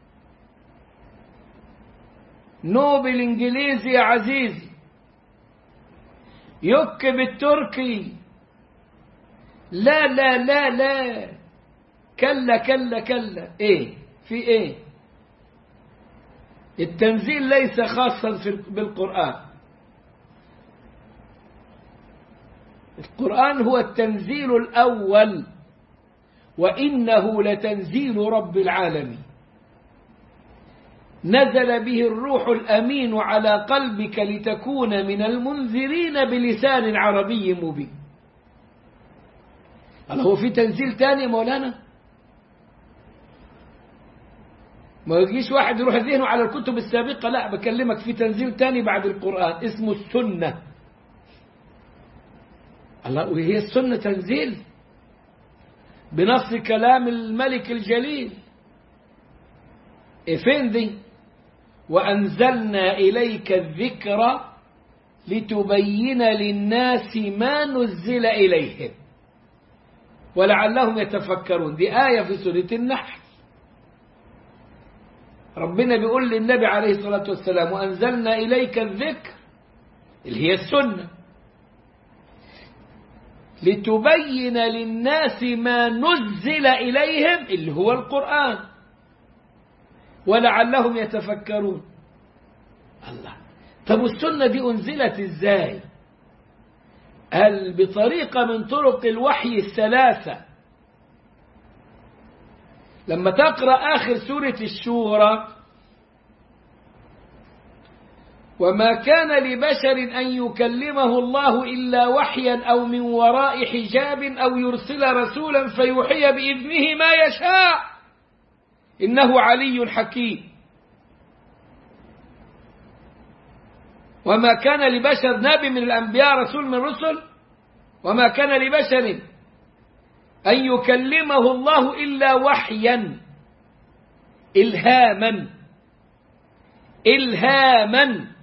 نو بالإنجليزي يا عزيزي يك بالتركي لا لا لا لا كلا كلا كلا ايه في ايه التنزيل ليس خاصا بالقرآن القرآن هو التنزيل الأول وإنه لتنزيل رب العالمين نزل به الروح الأمين على قلبك لتكون من المنذرين بلسان عربي مبين هل هو في تنزيل تاني مولانا ما يجيش واحد يروح ذهنه على الكتب السابقة لا بكلمك في تنزيل تاني بعد القرآن اسمه السنة الله وهي السنة تنزيل بنص كلام الملك الجليل إيه فين دي وأنزلنا إليك الذكر لتبين للناس ما نزل إليهم ولعلهم يتفكرون دي آية في سورة النحل ربنا بيقول للنبي عليه الصلاة والسلام وأنزلنا إليك الذكر اللي هي السنة لتبين للناس ما نزل إليهم اللي هو القرآن ولعلهم يتفكرون الله طب والسنة دي أنزلت إزاي هل بطريقة من طرق الوحي الثلاثة لما تقرأ آخر سورة الشورى وما كان لبشر أن يكلمه الله إلا وحيا أو من وراء حجاب أو يرسل رسولا فيوحي بإذنه ما يشاء إنه علي حكيم وما كان لبشر نبي من الأنبياء رسول من الرسل وما كان لبشر أن يكلمه الله إلا وحيا إلهاما إلهاما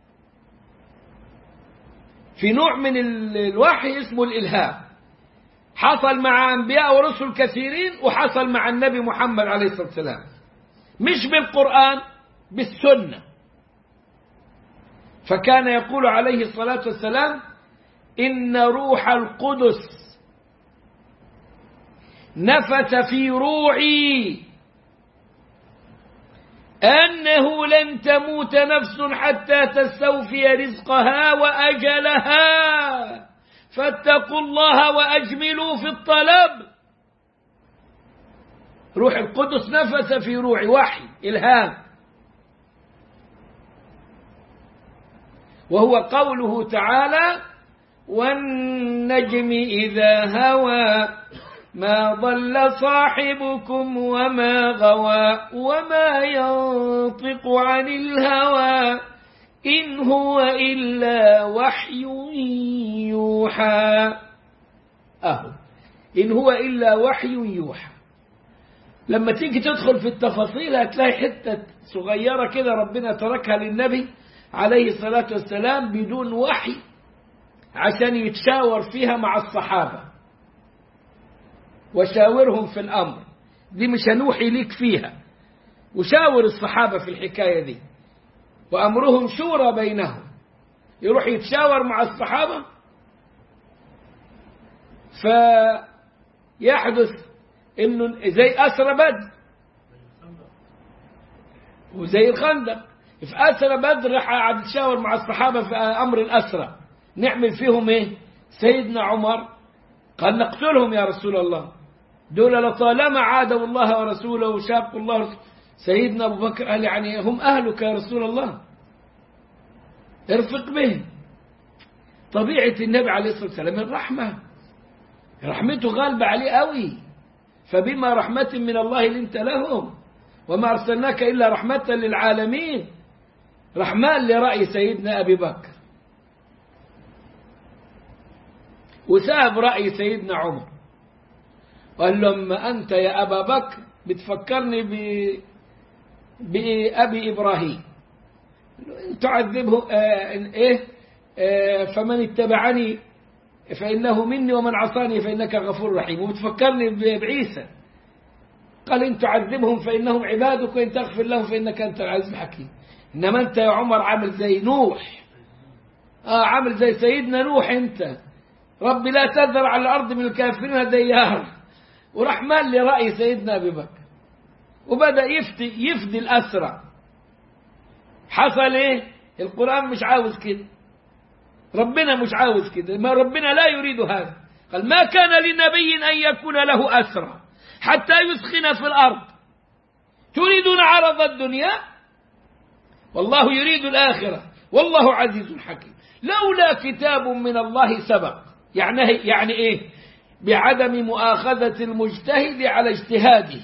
في نوع من الوحي اسمه الإلهام حصل مع أنبياء ورسل كثيرين وحصل مع النبي محمد عليه الصلاة والسلام مش بالقرآن بالسنة فكان يقول عليه الصلاة والسلام إن روح القدس نفث في روعي أنه لن تموت نفس حتى تستوفي رزقها وأجلها فاتقوا الله وأجملوا في الطلب روح القدس نفث في روعي وحي إلهام وهو قوله تعالى والنجم إذا هوى ما ضل صاحبكم وما غوى وما ينطق عن الهوى إن هو إلا وحي يوحى أهو إن هو إلا وحي يوحى لما تيجي تدخل في التفاصيل هتلاقي حتة صغيرة كده ربنا تركها للنبي عليه الصلاة والسلام بدون وحي عشان يتشاور فيها مع الصحابة وشاورهم في الأمر دي مش هنوحي ليك فيها وشاور الصحابة في الحكاية دي وأمرهم شورى بينهم يروح يتشاور مع الصحابة فيحدث انه زي أسرى بدر وزي الخندق في أسرى بدر قعد يتشاور مع الصحابة في أمر الأسرى نعمل فيهم إيه سيدنا عمر قال نقتلهم يا رسول الله دول لطالما عادوا الله ورسوله وشاقوا الله ورسوله سيدنا أبو بكر قال يعني هم أهلك يا رسول الله ارفق بهم طبيعة النبي عليه الصلاة والسلام الرحمة رحمته غالبة عليه قوي فبما رحمة من الله لنت لهم وما أرسلناك إلا رحمة للعالمين رحمن لرأي سيدنا أبي بكر وساب رأي سيدنا عمر قال لما أنت يا أبا بكر بتفكرني ب... بأبي إبراهيم تعذبه آه إيه آه فمن اتبعني فإنه مني ومن عصاني فإنك غفور رحيم وبتفكرني بعيسى قال إن تعذبهم فإنهم عبادك وإن تغفر لهم فإنك أنت العزيز الحكيم إنما أنت يا عمر عامل زي نوح آه عامل زي سيدنا نوح أنت ربي لا تذر على الأرض من الكافرين ديار ورحمن لرأي سيدنا أبي بكر وبدأ يفتي يفدي الأسرى حصل إيه القرآن مش عاوز كده ربنا مش عاوز كده ما ربنا لا يريد هذا قال ما كان لنبي أن يكون له أسرى حتى يسخن في الأرض تريدون عرض الدنيا والله يريد الآخرة والله عزيز حكيم لولا كتاب من الله سبق يعني يعني إيه بعدم مؤاخذة المجتهد على اجتهاده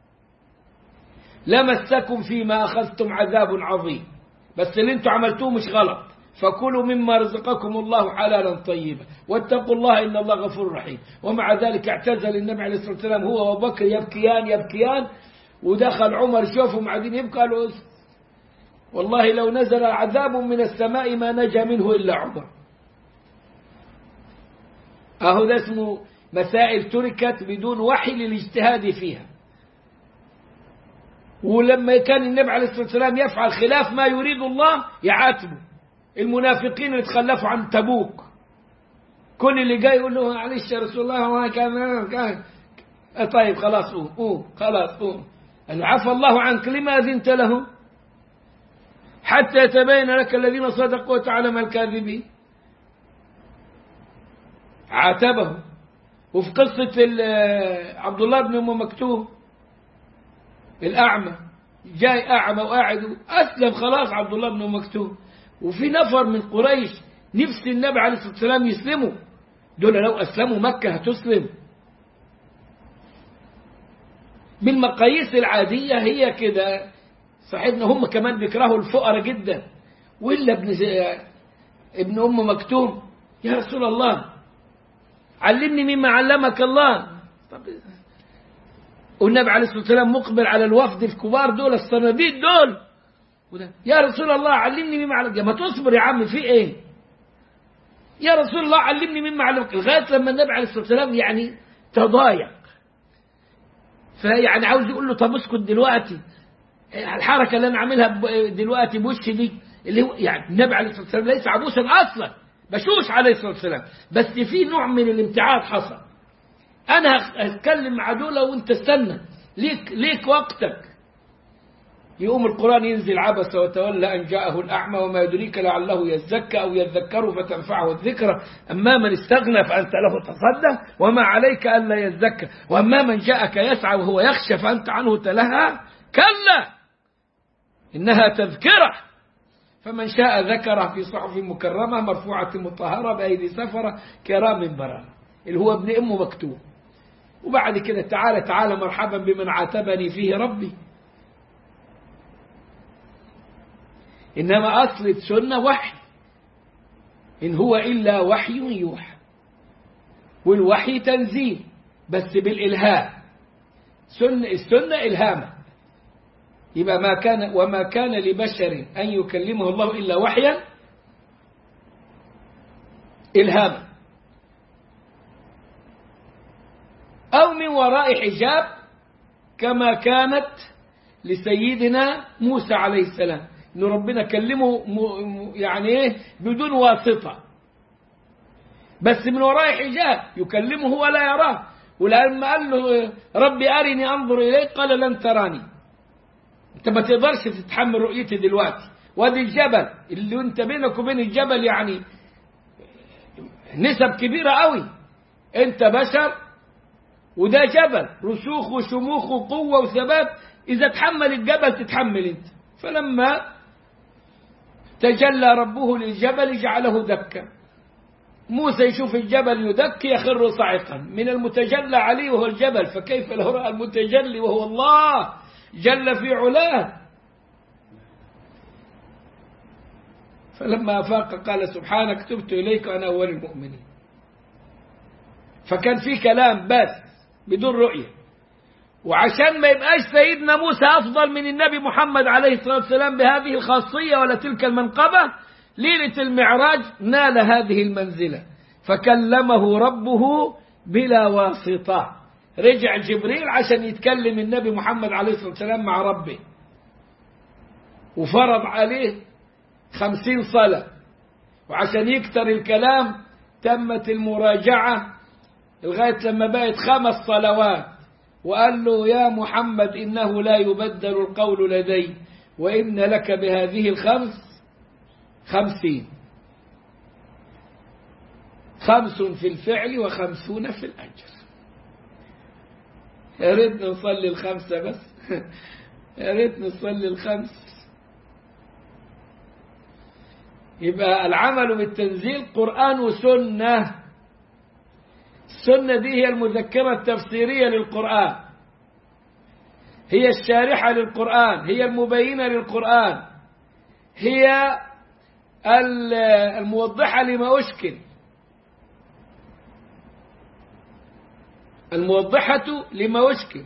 لمسكم فيما أخذتم عذاب عظيم بس اللي انتم عملتوه مش غلط فكلوا مما رزقكم الله حلالا طيبا واتقوا الله إن الله غفور رحيم ومع ذلك اعتزل النبي عليه الصلاة والسلام هو وابو بكر يبكيان يبكيان ودخل عمر شوفهم قاعدين يبكوا قالوا والله لو نزل عذاب من السماء ما نجا منه إلا عمر أهو ده اسمه مسائل تركت بدون وحي للاجتهاد فيها ولما كان النبي عليه الصلاة والسلام يفعل خلاف ما يريد الله يعاتبه المنافقين اللي تخلفوا عن تبوك كل اللي جاي يقول له معلش يا رسول الله ما كان كان طيب خلاص قوم قوم خلاص قوم قال عفى الله عنك لما أذنت له حتى يتبين لك الذين صدقوا وتعلم الكاذبين عاتبه وفي قصة عبد الله بن أم مكتوم الأعمى جاي أعمى وقاعد أسلم خلاص عبد الله بن أم مكتوم وفي نفر من قريش نفس النبي عليه الصلاة والسلام يسلموا دول لو أسلموا مكة هتسلم بالمقاييس العادية هي كده صاحبنا هم كمان بيكرهوا الفقراء جدا وإلا ابن ابن أم مكتوم يا رسول الله علمني مما علمك الله طب والنبي عليه الصلاة والسلام مقبل على الوفد الكبار دول الصناديد دول وده يا رسول الله علمني مما علمك ما تصبر يا عم في ايه يا رسول الله علمني مما علمك لغاية لما النبي عليه الصلاة والسلام يعني تضايق فيعني عاوز يقول له طب اسكت دلوقتي الحركة اللي أنا عاملها دلوقتي بوشي دي اللي هو يعني النبي عليه الصلاة والسلام ليس عبوسا أصلا بشوش عليه الصلاة والسلام بس في نوع من الامتعاض حصل أنا هتكلم مع دولة وأنت استنى ليك ليك وقتك يقوم القرآن ينزل عبس وتولى أن جاءه الأعمى وما يدريك لعله يزكى أو يذكر فتنفعه الذكرى أما من استغنى فأنت له تصدى وما عليك ألا يزكى وأما من جاءك يسعى وهو يخشى فأنت عنه تلهى كلا إنها تذكرة فمن شاء ذكره في صحف مكرمة مرفوعة مطهرة بأيدي سفرة كرام بررة اللي هو ابن أم مكتوب وبعد كده تعالى تعالى مرحبا بمن عاتبني فيه ربي إنما أصل السنة وحي إن هو إلا وحي يوحى والوحي تنزيل بس بالإلهام سنة السنة إلهامة يبقى ما كان وما كان لبشر أن يكلمه الله إلا وحيا إلهاما أو من وراء حجاب كما كانت لسيدنا موسى عليه السلام إن ربنا كلمه يعني إيه بدون واسطة بس من وراء حجاب يكلمه ولا يراه ولما قال له ربي أرني أنظر إليك قال لن تراني انت ما تقدرش تتحمل رؤيتي دلوقتي وادي الجبل اللي انت بينك وبين الجبل يعني نسب كبيرة قوي انت بشر وده جبل رسوخ وشموخ وقوة وثبات إذا تحمل الجبل تتحمل انت فلما تجلى ربه للجبل جعله دكا موسى يشوف الجبل يدك يخر صاعقا من المتجلى عليه وهو الجبل فكيف لو رأى المتجلي وهو الله جل في علاه فلما أفاق قال سبحانك تبت إليك وأنا أول المؤمنين فكان في كلام بس بدون رؤية وعشان ما يبقاش سيدنا موسى أفضل من النبي محمد عليه الصلاة والسلام بهذه الخاصية ولا تلك المنقبة ليلة المعراج نال هذه المنزلة فكلمه ربه بلا واسطة رجع جبريل عشان يتكلم النبي محمد عليه الصلاة والسلام مع ربه وفرض عليه خمسين صلاة وعشان يكتر الكلام تمت المراجعة لغاية لما بقت خمس صلوات وقال له يا محمد إنه لا يبدل القول لدي وإن لك بهذه الخمس خمسين خمس في الفعل وخمسون في الأجر يا ريت نصلي الخمسة بس يا ريت نصلي الخمس يبقى العمل بالتنزيل قرآن وسنة السنة دي هي المذكرة التفسيرية للقرآن هي الشارحة للقرآن هي المبينة للقرآن هي الموضحة لما أشكل الموضحة لما أشكل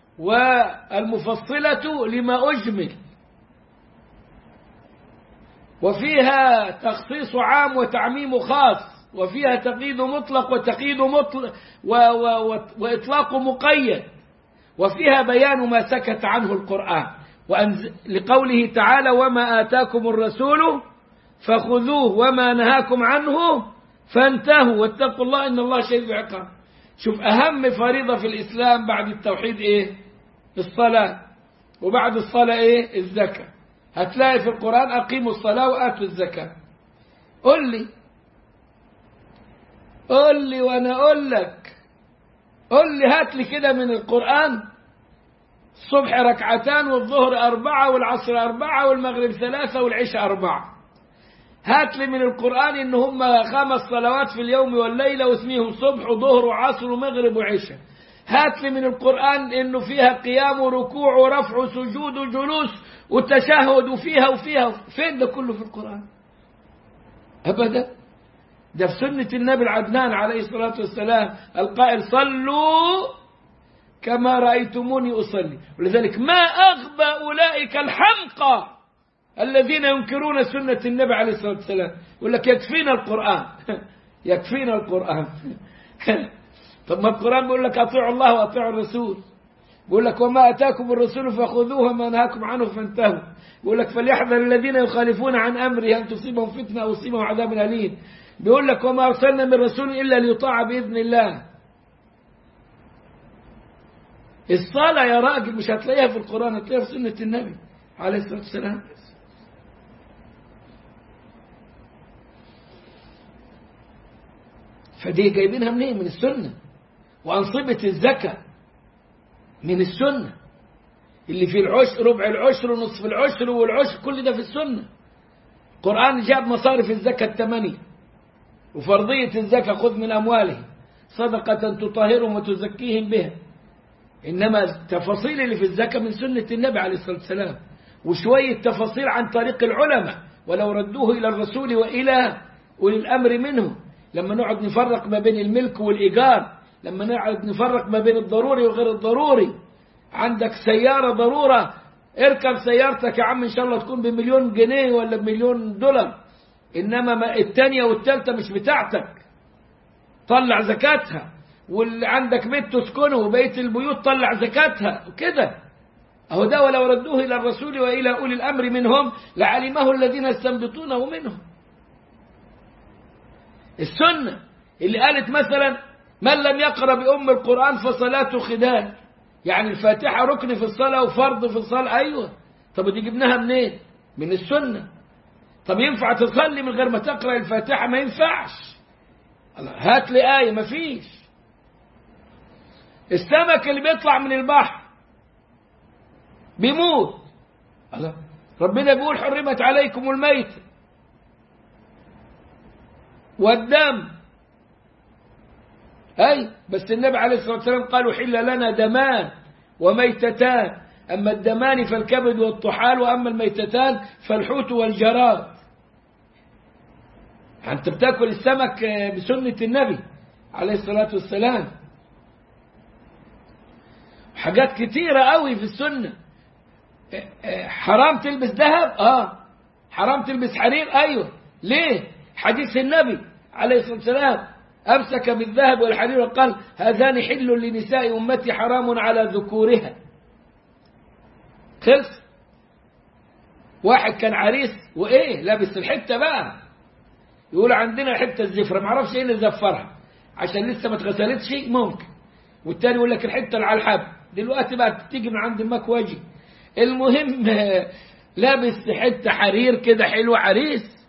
والمفصلة لما أجمل وفيها تخصيص عام وتعميم خاص وفيها تقييد مطلق وتقييد مطلق و و و وإطلاق مقيد وفيها بيان ما سكت عنه القرآن وأنز... لقوله تعالى وما آتاكم الرسول فخذوه وما نهاكم عنه فانتهوا واتقوا الله إن الله شديد العقاب شوف أهم فريضة في الإسلام بعد التوحيد إيه الصلاة وبعد الصلاة إيه الزكاة هتلاقي في القرآن أقيموا الصلاة وآتوا الزكاة قل لي قل لي وأنا أقول لك قل لي هات لي كده من القرآن الصبح ركعتان والظهر أربعة والعصر أربعة والمغرب ثلاثة والعشاء أربعة هات لي من القرآن إن هم خمس صلوات في اليوم والليلة واسميهم صبح وظهر وعصر ومغرب وعشاء هات لي من القرآن إنه فيها قيام وركوع ورفع وسجود وجلوس وتشهد وفيها وفيها فين ده كله في القرآن أبدا ده في سنة النبي العدنان عليه الصلاة والسلام القائل صلوا كما رأيتموني أصلي ولذلك ما أغبى أولئك الحمقى الذين ينكرون سنة النبي عليه الصلاة والسلام يقول لك يكفينا القرآن يكفينا القرآن طب ما القرآن بيقول لك أطيعوا الله وأطيعوا الرسول بيقول لك وما أتاكم الرسول فخذوه وما نهاكم عنه فانتهوا بيقول لك فليحذر الذين يخالفون عن أمره أن تصيبهم فتنة أو يصيبهم عذاب أليم بيقول لك وما أرسلنا من رسول إلا ليطاع بإذن الله الصلاة يا راجل مش هتلاقيها في القرآن هتلاقيها في سنة النبي عليه الصلاة والسلام فدي جايبينها منين من السنة وأنصبة الزكاة من السنة اللي في العشر ربع العشر ونصف العشر والعشر كل ده في السنة القرآن جاب مصارف الزكاة الثمانية وفرضية الزكاة خذ من أموالهم صدقة تطهرهم وتزكيهم بها إنما التفاصيل اللي في الزكاة من سنة النبي عليه الصلاة والسلام وشوية تفاصيل عن طريق العلماء ولو ردوه إلى الرسول وإلى أولي الأمر منهم لما نقعد نفرق ما بين الملك والإيجار لما نقعد نفرق ما بين الضروري وغير الضروري عندك سيارة ضرورة اركب سيارتك يا عم إن شاء الله تكون بمليون جنيه ولا بمليون دولار إنما ما التانية والتالتة مش بتاعتك طلع زكاتها واللي عندك بيت تسكنه وبيت البيوت طلع زكاتها وكده أهو ده ولو ردوه إلى الرسول وإلى أولي الأمر منهم لعلمه الذين يستنبطونه منهم السنة اللي قالت مثلا من لم يقرأ بأم القرآن فصلاته خداع يعني الفاتحة ركن في الصلاة وفرض في الصلاة أيوة طب دي جبناها منين من السنة طب ينفع تصلي من غير ما تقرأ الفاتحة ما ينفعش هات لي آية ما فيش السمك اللي بيطلع من البحر بيموت الله ربنا بيقول حرمت عليكم الميت والدم أي بس النبي عليه الصلاة والسلام قالوا حل لنا دمان وميتتان أما الدمان فالكبد والطحال وأما الميتتان فالحوت والجراد أنت بتاكل السمك بسنة النبي عليه الصلاة والسلام حاجات كتيرة قوي في السنة حرام تلبس ذهب اه حرام تلبس حرير ايوه ليه حديث النبي عليه الصلاة والسلام أمسك بالذهب والحرير وقال هذان حل لنساء أمتي حرام على ذكورها خلص واحد كان عريس وإيه لابس الحتة بقى يقول عندنا حتة الزفرة معرفش إيه اللي زفرها عشان لسه ما اتغسلتش ممكن والتاني يقول لك الحتة اللي على الحب دلوقتي بقى تيجي من عند المكواجي المهم لابس حتة حرير كده حلو عريس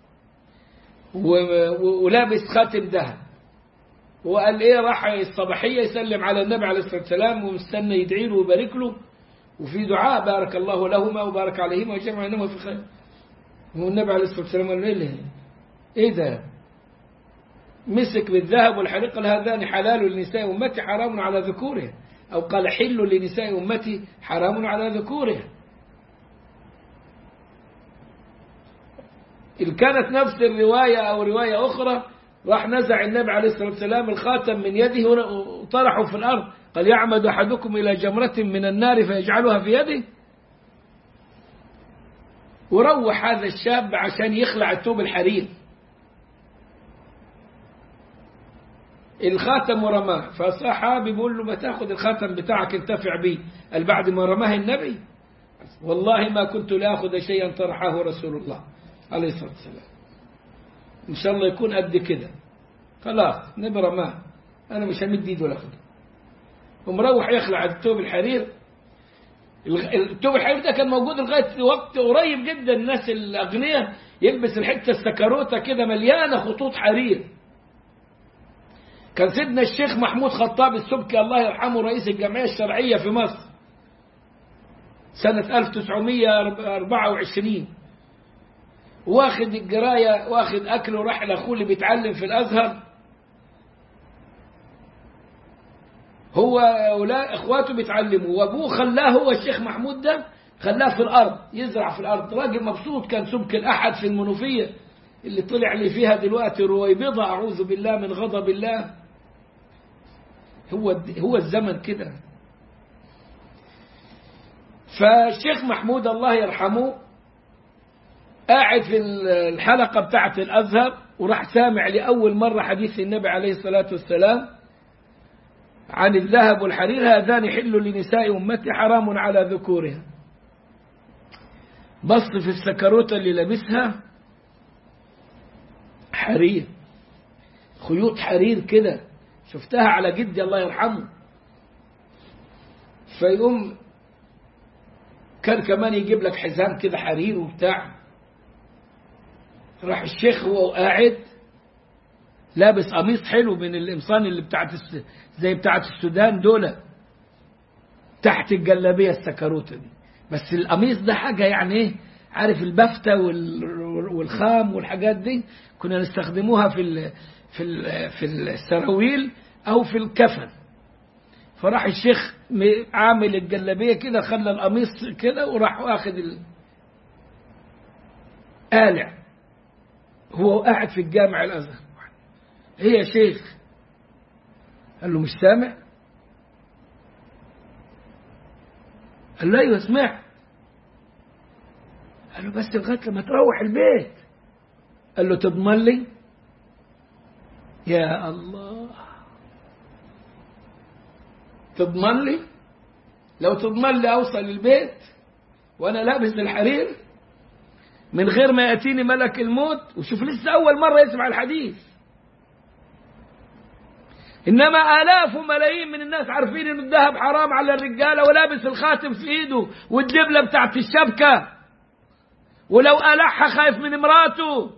ولابس خاتم ذهب وقال ايه راح الصباحية يسلم على النبي عليه الصلاة والسلام ومستنى يدعي له ويبارك له وفي دعاء بارك الله لهما وبارك عليهما وجمع بينهما في خير والنبي عليه الصلاة والسلام قال ايه ايه ده مسك بالذهب والحريق قال هذان حلال لنساء أمتي حرام على ذكورها أو قال حل لنساء أمتي حرام على ذكورها إن كانت نفس الرواية أو رواية أخرى راح نزع النبي عليه الصلاة والسلام الخاتم من يده وطرحه في الأرض قال يعمد أحدكم إلى جمرة من النار فيجعلها في يده وروح هذا الشاب عشان يخلع الثوب الحرير الخاتم ورماه فصحابي بيقول له ما تاخذ الخاتم بتاعك انتفع بيه قال بعد ما رماه النبي والله ما كنت لآخذ شيئا طرحه رسول الله عليه الصلاة والسلام إن شاء الله يكون قد كده خلاص النبي رماه أنا مش همد إيده ولا أخده ومروح يخلع الثوب الحرير الثوب الحرير ده كان موجود لغاية وقت قريب جدا الناس الأغنياء يلبس الحتة السكروتة كده مليانة خطوط حرير كان سيدنا الشيخ محمود خطاب السبكي الله يرحمه رئيس الجمعية الشرعية في مصر سنة 1924 واخد الجراية واخد أكله راح لأخوه اللي بيتعلم في الأزهر هو ولا إخواته بيتعلموا وأبوه خلاه هو الشيخ محمود ده خلاه في الأرض يزرع في الأرض راجل مبسوط كان سبك الأحد في المنوفية اللي طلع لي فيها دلوقتي رويبضة أعوذ بالله من غضب الله هو هو الزمن كده فالشيخ محمود الله يرحمه قاعد في الحلقة بتاعت الأزهر وراح سامع لأول مرة حديث النبي عليه الصلاة والسلام عن الذهب والحرير هذان حل لنساء أمتي حرام على ذكورها بص في السكروتة اللي لابسها حرير خيوط حرير كده شفتها على جدي الله يرحمه فيقوم كان كمان يجيب لك حزام كده حرير وبتاع راح الشيخ هو قاعد لابس قميص حلو من القمصان اللي بتاعت الس... زي بتاعت السودان دول تحت الجلابيه السكروته دي بس القميص ده حاجه يعني ايه عارف البفتة وال... والخام والحاجات دي كنا نستخدموها في ال... في ال... في السراويل او في الكفن فراح الشيخ عامل الجلابيه كده خلى القميص كده وراح واخد ال... قالع هو قاعد في الجامع الازهر ايه يا شيخ قال له مش سامع قال له ايوه سمعت قال له بس لغايه لما تروح البيت قال له تضمن لي يا الله تضمن لي لو تضمن لي اوصل البيت وانا لابس الحرير من غير ما ياتيني ملك الموت وشوف لسه اول مره يسمع الحديث انما الاف وملايين من الناس عارفين ان الذهب حرام على الرجاله ولابس الخاتم في ايده والدبله بتاعت الشبكه ولو الحها خايف من امراته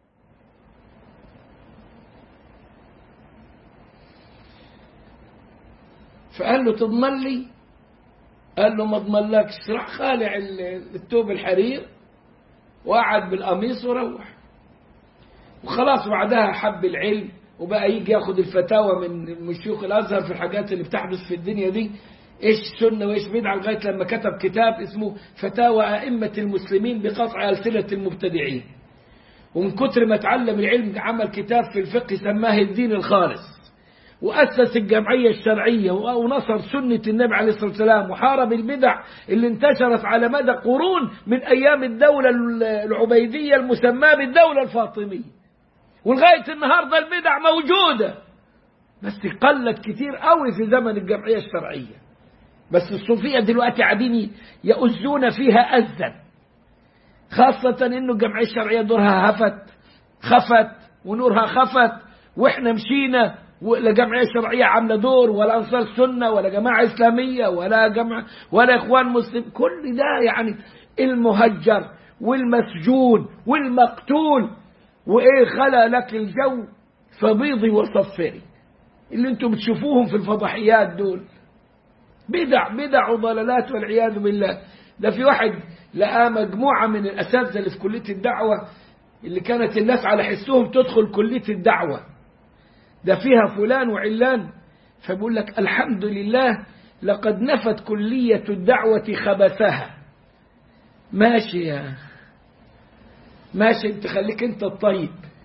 فقال له تضمن لي قال له ما اضمنلكش راح خالع الثوب الحرير وقعد بالقميص وروح وخلاص بعدها حب العلم وبقى يجي ياخد الفتاوى من من شيوخ الازهر في الحاجات اللي بتحدث في الدنيا دي ايش سنه وايش بدعه لغايه لما كتب كتاب اسمه فتاوى ائمه المسلمين بقطع السنه المبتدعين ومن كتر ما اتعلم العلم عمل كتاب في الفقه سماه الدين الخالص وأسس الجمعية الشرعية ونصر سنة النبي عليه الصلاة والسلام وحارب البدع اللي انتشرت على مدى قرون من أيام الدولة العبيدية المسماة بالدولة الفاطمية ولغاية النهاردة البدع موجودة بس قلت كتير قوي في زمن الجمعية الشرعية بس الصوفية دلوقتي قاعدين يؤزون فيها أزا خاصة إنه الجمعية الشرعية دورها هفت خفت ونورها خفت وإحنا مشينا ولا جمعية شرعية عاملة دور ولا أنصار سنة ولا جماعة إسلامية ولا جمع ولا إخوان مسلم كل ده يعني المهجر والمسجون والمقتول وإيه خلى لك الجو فبيضي وصفري اللي انتم بتشوفوهم في الفضحيات دول بدع بدع وضلالات والعياذ بالله ده في واحد لقى مجموعة من الأساتذة اللي في كلية الدعوة اللي كانت الناس على حسهم تدخل كلية الدعوة ده فيها فلان وعلان فبيقول لك الحمد لله لقد نفت كلية الدعوة خبثها ماشي يا ماشي انت خليك انت الطيب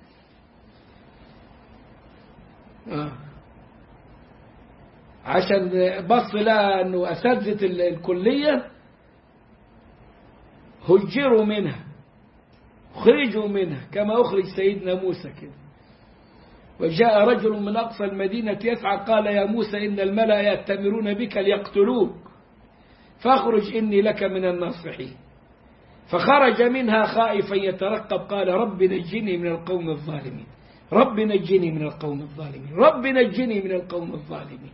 آه. عشان بص لها انه اساتذه الكليه هجروا منها خرجوا منها كما اخرج سيدنا موسى كده وجاء رجل من أقصى المدينة يسعى قال يا موسى إن الملأ يأتمرون بك ليقتلوك فاخرج إني لك من الناصحين فخرج منها خائفا يترقب قال رب نجني من القوم الظالمين رب نجني من القوم الظالمين رب نجني من القوم الظالمين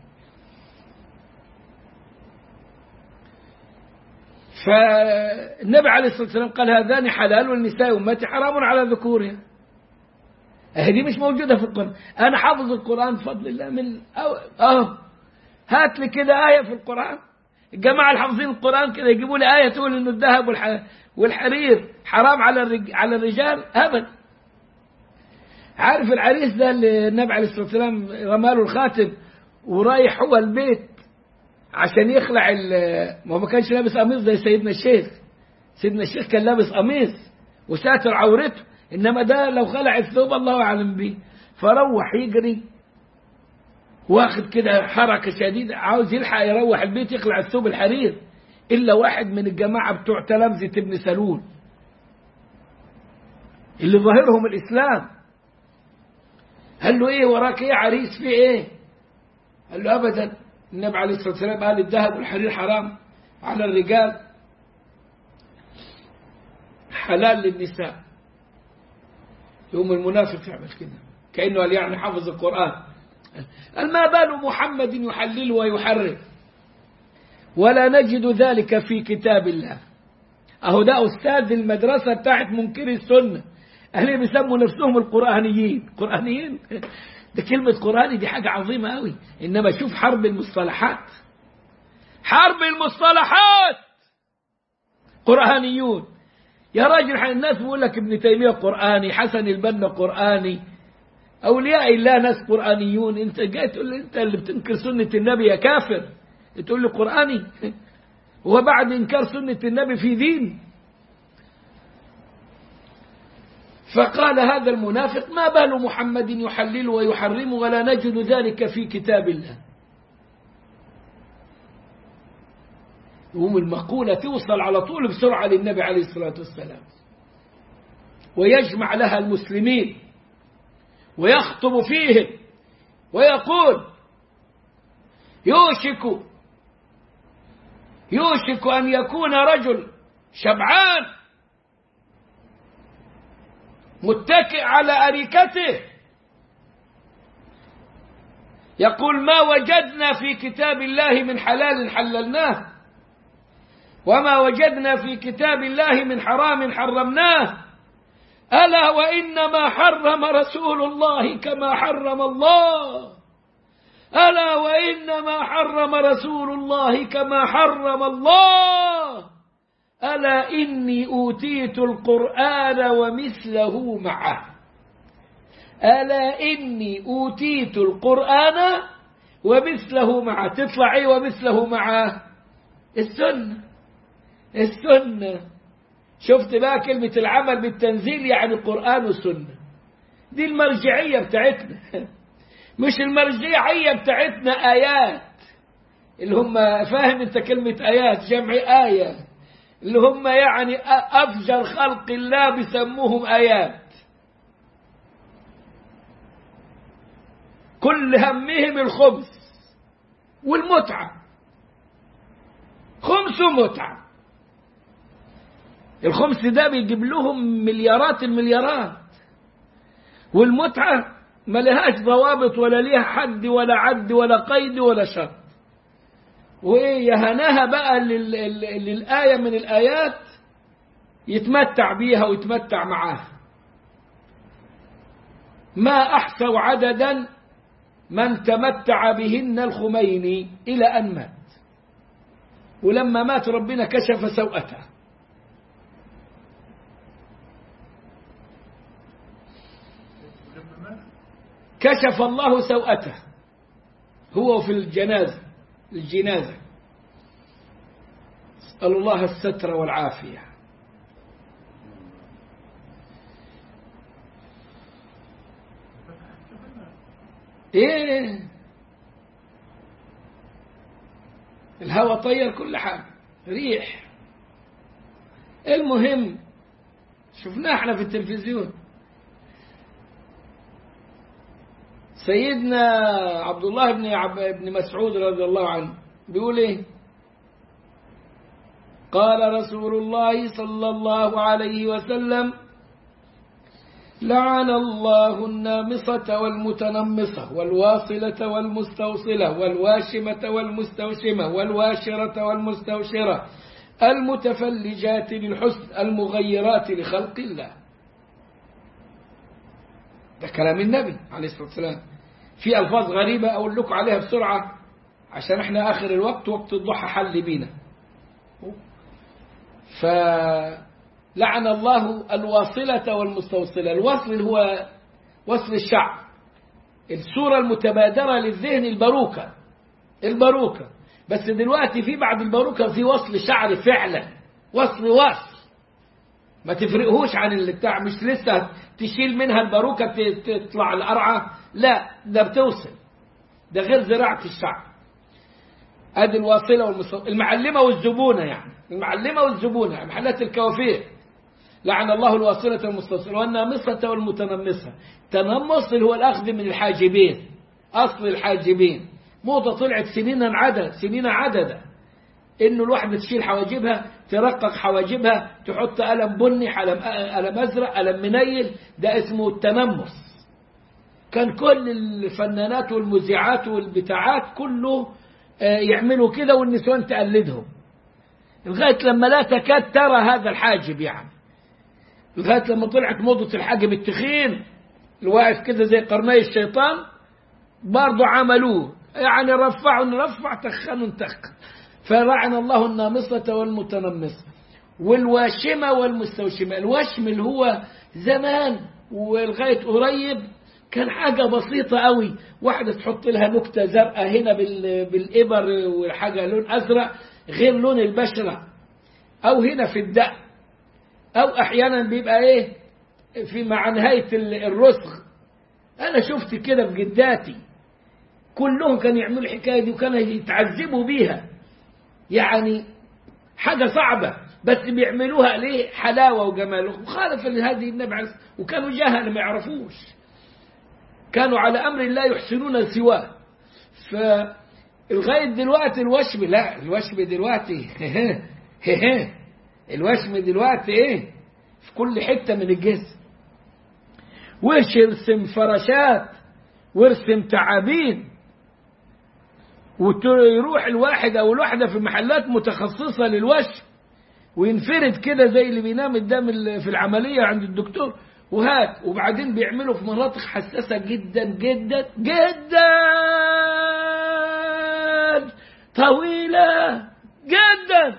فالنبي عليه الصلاة والسلام قال هذان حلال والنساء أمتي حرام على ذكورها هذه مش موجودة في القرآن أنا حافظ القرآن بفضل الله من أو أه هات لي كده آية في القرآن الجماعة اللي حافظين القرآن كده يجيبوا لي آية تقول إنه الذهب والح... والحرير حرام على الرج... على الرجال أبدا عارف العريس ده اللي النبي عليه الصلاة والسلام رماله الخاتم ورايح هو البيت عشان يخلع ال ما هو ما كانش لابس قميص زي سيدنا الشيخ سيدنا الشيخ كان لابس قميص وساتر عورته انما ده لو خلع الثوب الله اعلم بيه فروح يجري واخد كده حركه شديده عاوز يلحق يروح البيت يخلع الثوب الحرير الا واحد من الجماعه بتوع تلامذه ابن سلول اللي ظاهرهم الاسلام قال له ايه وراك ايه عريس في ايه قال له ابدا النبي عليه الصلاه والسلام قال الذهب والحرير حرام على الرجال حلال للنساء يوم المنافق يعمل كده كانه قال يعني حافظ القران قال ما بال محمد يحلل ويحرم ولا نجد ذلك في كتاب الله اهو ده استاذ المدرسه بتاعت منكري السنه اهل بيسموا نفسهم القرانيين قرانيين ده كلمة قرآني دي حاجة عظيمة قوي إنما شوف حرب المصطلحات حرب المصطلحات قرآنيون يا راجل الناس بيقول لك ابن تيمية قرآني حسن البنا قرآني أولياء الله ناس قرآنيون أنت جاي تقول لي أنت اللي بتنكر سنة النبي يا كافر تقول لي قرآني وبعد إنكار سنة النبي في دين فقال هذا المنافق ما بال محمد يحلل ويحرم ولا نجد ذلك في كتاب الله يقوم المقولة توصل على طول بسرعة للنبي عليه الصلاة والسلام ويجمع لها المسلمين ويخطب فيهم ويقول يوشك يوشك أن يكون رجل شبعان متكئ على أريكته يقول ما وجدنا في كتاب الله من حلال حللناه وما وجدنا في كتاب الله من حرام حرمناه ألا وإنما حرم رسول الله كما حرم الله ألا وإنما حرم رسول الله كما حرم الله ألا إني أوتيت القرآن ومثله معه ألا إني أوتيت القرآن ومثله معه تطلع إيه ومثله معه السنة السنة شفت بقى كلمة العمل بالتنزيل يعني القرآن والسنة دي المرجعية بتاعتنا مش المرجعية بتاعتنا آيات اللي هم فاهم انت كلمة آيات جمع آية اللي هم يعني أفجر خلق الله بيسموهم آيات كل همهم الخبز والمتعة خمس متعة الخمس ده بيجيب لهم مليارات المليارات والمتعة ما لهاش ضوابط ولا ليها حد ولا عد ولا قيد ولا شرط ويهناها بقى للآية من الآيات يتمتع بيها ويتمتع معاها ما أحسوا عددا من تمتع بهن الخميني إلى أن مات ولما مات ربنا كشف سوءته كشف الله سوءته هو في الجنازة الجنازة اسأل الله الستر والعافية ايه الهواء طير كل حاجة ريح المهم شفناه احنا في التلفزيون سيدنا عبد الله بن عب... بن مسعود رضي الله عنه بيقول ايه قال رسول الله صلى الله عليه وسلم لعن الله النامصة والمتنمصة والواصلة والمستوصلة والواشمة والمستوشمة والواشرة والمستوشرة المتفلجات للحسن المغيرات لخلق الله ده كلام النبي عليه الصلاة والسلام في ألفاظ غريبة أقول لكم عليها بسرعة عشان احنا آخر الوقت وقت الضحى حل بينا فلعن الله الواصلة والمستوصلة الوصل هو وصل الشعر الصورة المتبادرة للذهن الباروكة الباروكة بس دلوقتي في بعد الباروكة في وصل شعر فعلا وصل وصل ما تفرقهوش عن اللي بتاع مش لسه تشيل منها الباروكة تطلع القرعة لا ده بتوصل ده غير زراعة الشعر ادي الواصلة والمستوصلة المعلمة والزبونة يعني المعلمة والزبونة يعني محلات الكوافير لعن الله الواصلة والمستوصلة والنامصة والمتنمصة تنمص اللي هو الأخذ من الحاجبين أصل الحاجبين موضة طلعت سنين عدد سنين عددا إنه الواحدة تشيل حواجبها ترقق حواجبها تحط قلم بني قلم قلم أزرق قلم منيل ده اسمه التنمص كان كل الفنانات والمذيعات والبتاعات كله يعملوا كده والنسوان تقلدهم لغاية لما لا تكاد ترى هذا الحاجب يعني لغاية لما طلعت موضة الحاجب التخين الواقف كده زي قرني الشيطان برضه عملوه يعني رفعوا نرفع تخنوا نتخن فلعن الله النامصة والمتنمصة والواشمة والمستوشمة الوشم اللي هو زمان ولغاية قريب كان حاجة بسيطة قوي واحدة تحط لها نكتة زرقاء هنا بالإبر وحاجة لون أزرق غير لون البشرة أو هنا في الدق أو أحيانا بيبقى إيه في مع نهاية الرسغ أنا شفت كده بجداتي كلهم كانوا يعملوا الحكاية دي وكانوا يتعذبوا بيها يعني حاجة صعبة بس بيعملوها ليه حلاوة وجمال مخالفة لهذه النبي عليه وكانوا جهل ما يعرفوش كانوا على أمر لا يحسنون سواه فالغاية دلوقتي الوشم لا الوشم دلوقتي الوشم دلوقتي ايه في كل حتة من الجسم وش ارسم فراشات وارسم تعابين ويروح الواحد او الواحدة في محلات متخصصة للوشم وينفرد كده زي اللي بينام قدام في العملية عند الدكتور وهات وبعدين بيعملوا في مناطق حساسة جدا جدا جدا طويلة جدا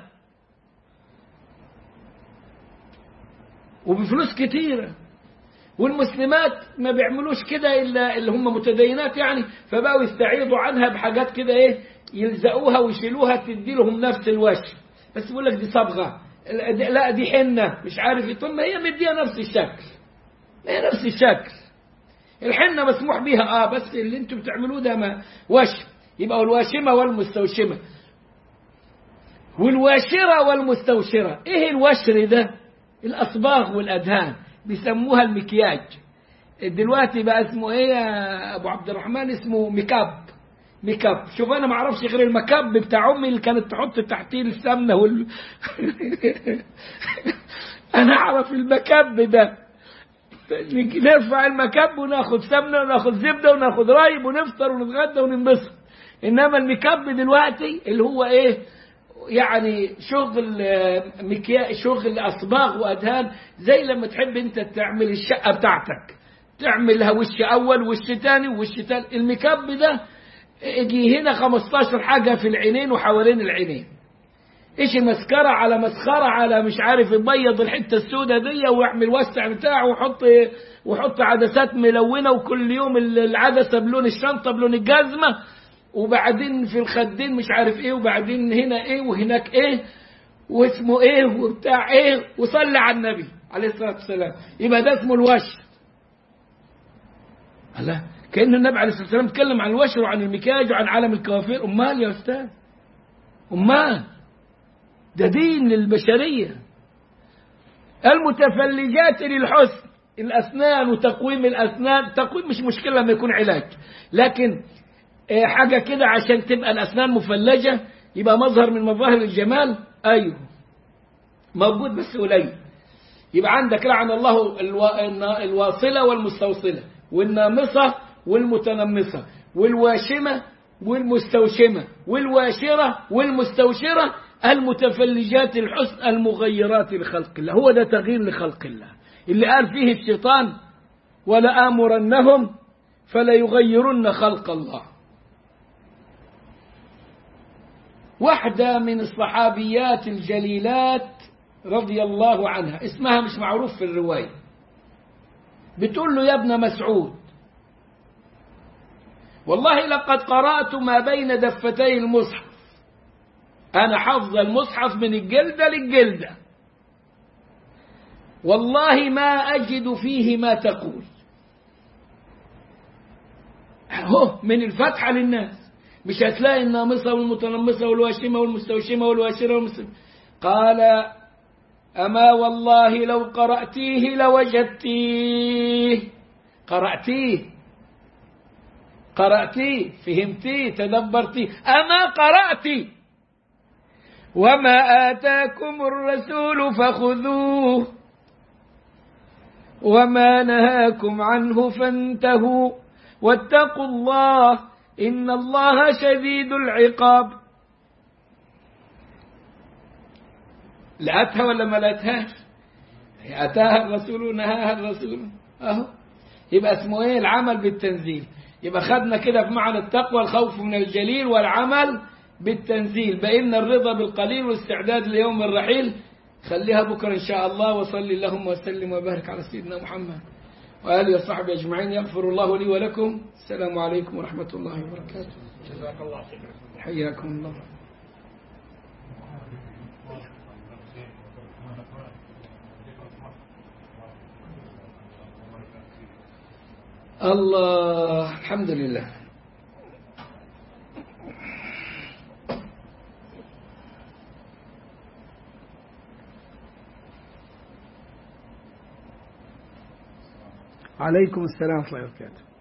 وبفلوس كتيرة والمسلمات ما بيعملوش كده إلا اللي هم متدينات يعني فبقوا يستعيضوا عنها بحاجات كده إيه يلزقوها ويشيلوها تدي لهم نفس الوش بس بيقول لك دي صبغة لا دي حنة مش عارف ايه طب ما هي مديها نفس الشكل هي نفس الشكل الحنة مسموح بيها اه بس اللي انتم بتعملوه ده ما وشم يبقى الواشمة والمستوشمة والواشرة والمستوشرة ايه الوشر ده الاصباغ والادهان بيسموها المكياج دلوقتي بقى اسمه ايه يا ابو عبد الرحمن اسمه ميكاب ميكاب شوف انا ما اعرفش غير المكب بتاع امي اللي كانت تحط تحتيه السمنه وال انا اعرف المكب ده نرفع المكب وناخد سمنه وناخد زبده وناخد رايب ونفطر ونتغدى وننبسط انما المكب دلوقتي اللي هو ايه يعني شغل مكياج شغل اصباغ وادهان زي لما تحب انت تعمل الشقه بتاعتك تعملها وش اول وش تاني وش تاني المكب ده يجي هنا 15 حاجه في العينين وحوالين العينين ايش مسكرة على مسخرة على مش عارف يبيض الحتة السوداء دي ويعمل وسع بتاعه ويحط ويحط عدسات ملونة وكل يوم العدسة بلون الشنطة بلون الجزمة وبعدين في الخدين مش عارف ايه وبعدين هنا ايه وهناك ايه واسمه ايه وبتاع ايه وصلي على النبي عليه الصلاة والسلام يبقى ده اسمه الوش الله كأن النبي عليه الصلاة والسلام اتكلم عن الوشر وعن المكياج وعن عالم الكوافير أمال يا أستاذ أمال ده دين للبشرية المتفلجات للحسن الأسنان وتقويم الأسنان تقويم مش مشكلة لما يكون علاج لكن آه، حاجة كده عشان تبقى الأسنان مفلجة يبقى مظهر من مظاهر الجمال أيوه موجود بس قليل يبقى عندك لعن الله الوا- النا- الواصلة والمستوصلة والنامصة والمتنمصة والواشمة والمستوشمة والواشرة والمستوشرة المتفلجات الحسن المغيرات لخلق الله هو ده تغيير لخلق الله اللي قال فيه الشيطان ولآمرنهم فليغيرن خلق الله واحدة من الصحابيات الجليلات رضي الله عنها اسمها مش معروف في الرواية بتقول له يا ابن مسعود والله لقد قرأت ما بين دفتي المصحف أنا حافظ المصحف من الجلدة للجلدة والله ما أجد فيه ما تقول هو من الفتحة للناس مش هتلاقي النامصة والمتنمصة والواشمة والمستوشمة والواشرة والمستوشمة قال أما والله لو قرأتيه لوجدتيه قرأتيه قرأتيه فهمتيه تدبرتيه أما قرأتي وما آتاكم الرسول فخذوه وما نهاكم عنه فانتهوا واتقوا الله إن الله شديد العقاب لقتها ولا ما لقتهاش أتاها الرسول ونهاها الرسول أهو يبقى اسمه إيه العمل بالتنزيل يبقى خدنا كده في معنى التقوى الخوف من الجليل والعمل بالتنزيل بإن الرضا بالقليل والاستعداد ليوم الرحيل خليها بكرة إن شاء الله وصلي اللهم وسلم وبارك على سيدنا محمد وآله وصحبه أجمعين يغفر الله لي ولكم السلام عليكم ورحمة الله وبركاته جزاك الله خير حياكم الله الله الحمد لله عليكم السلام ورحمة الله وبركاته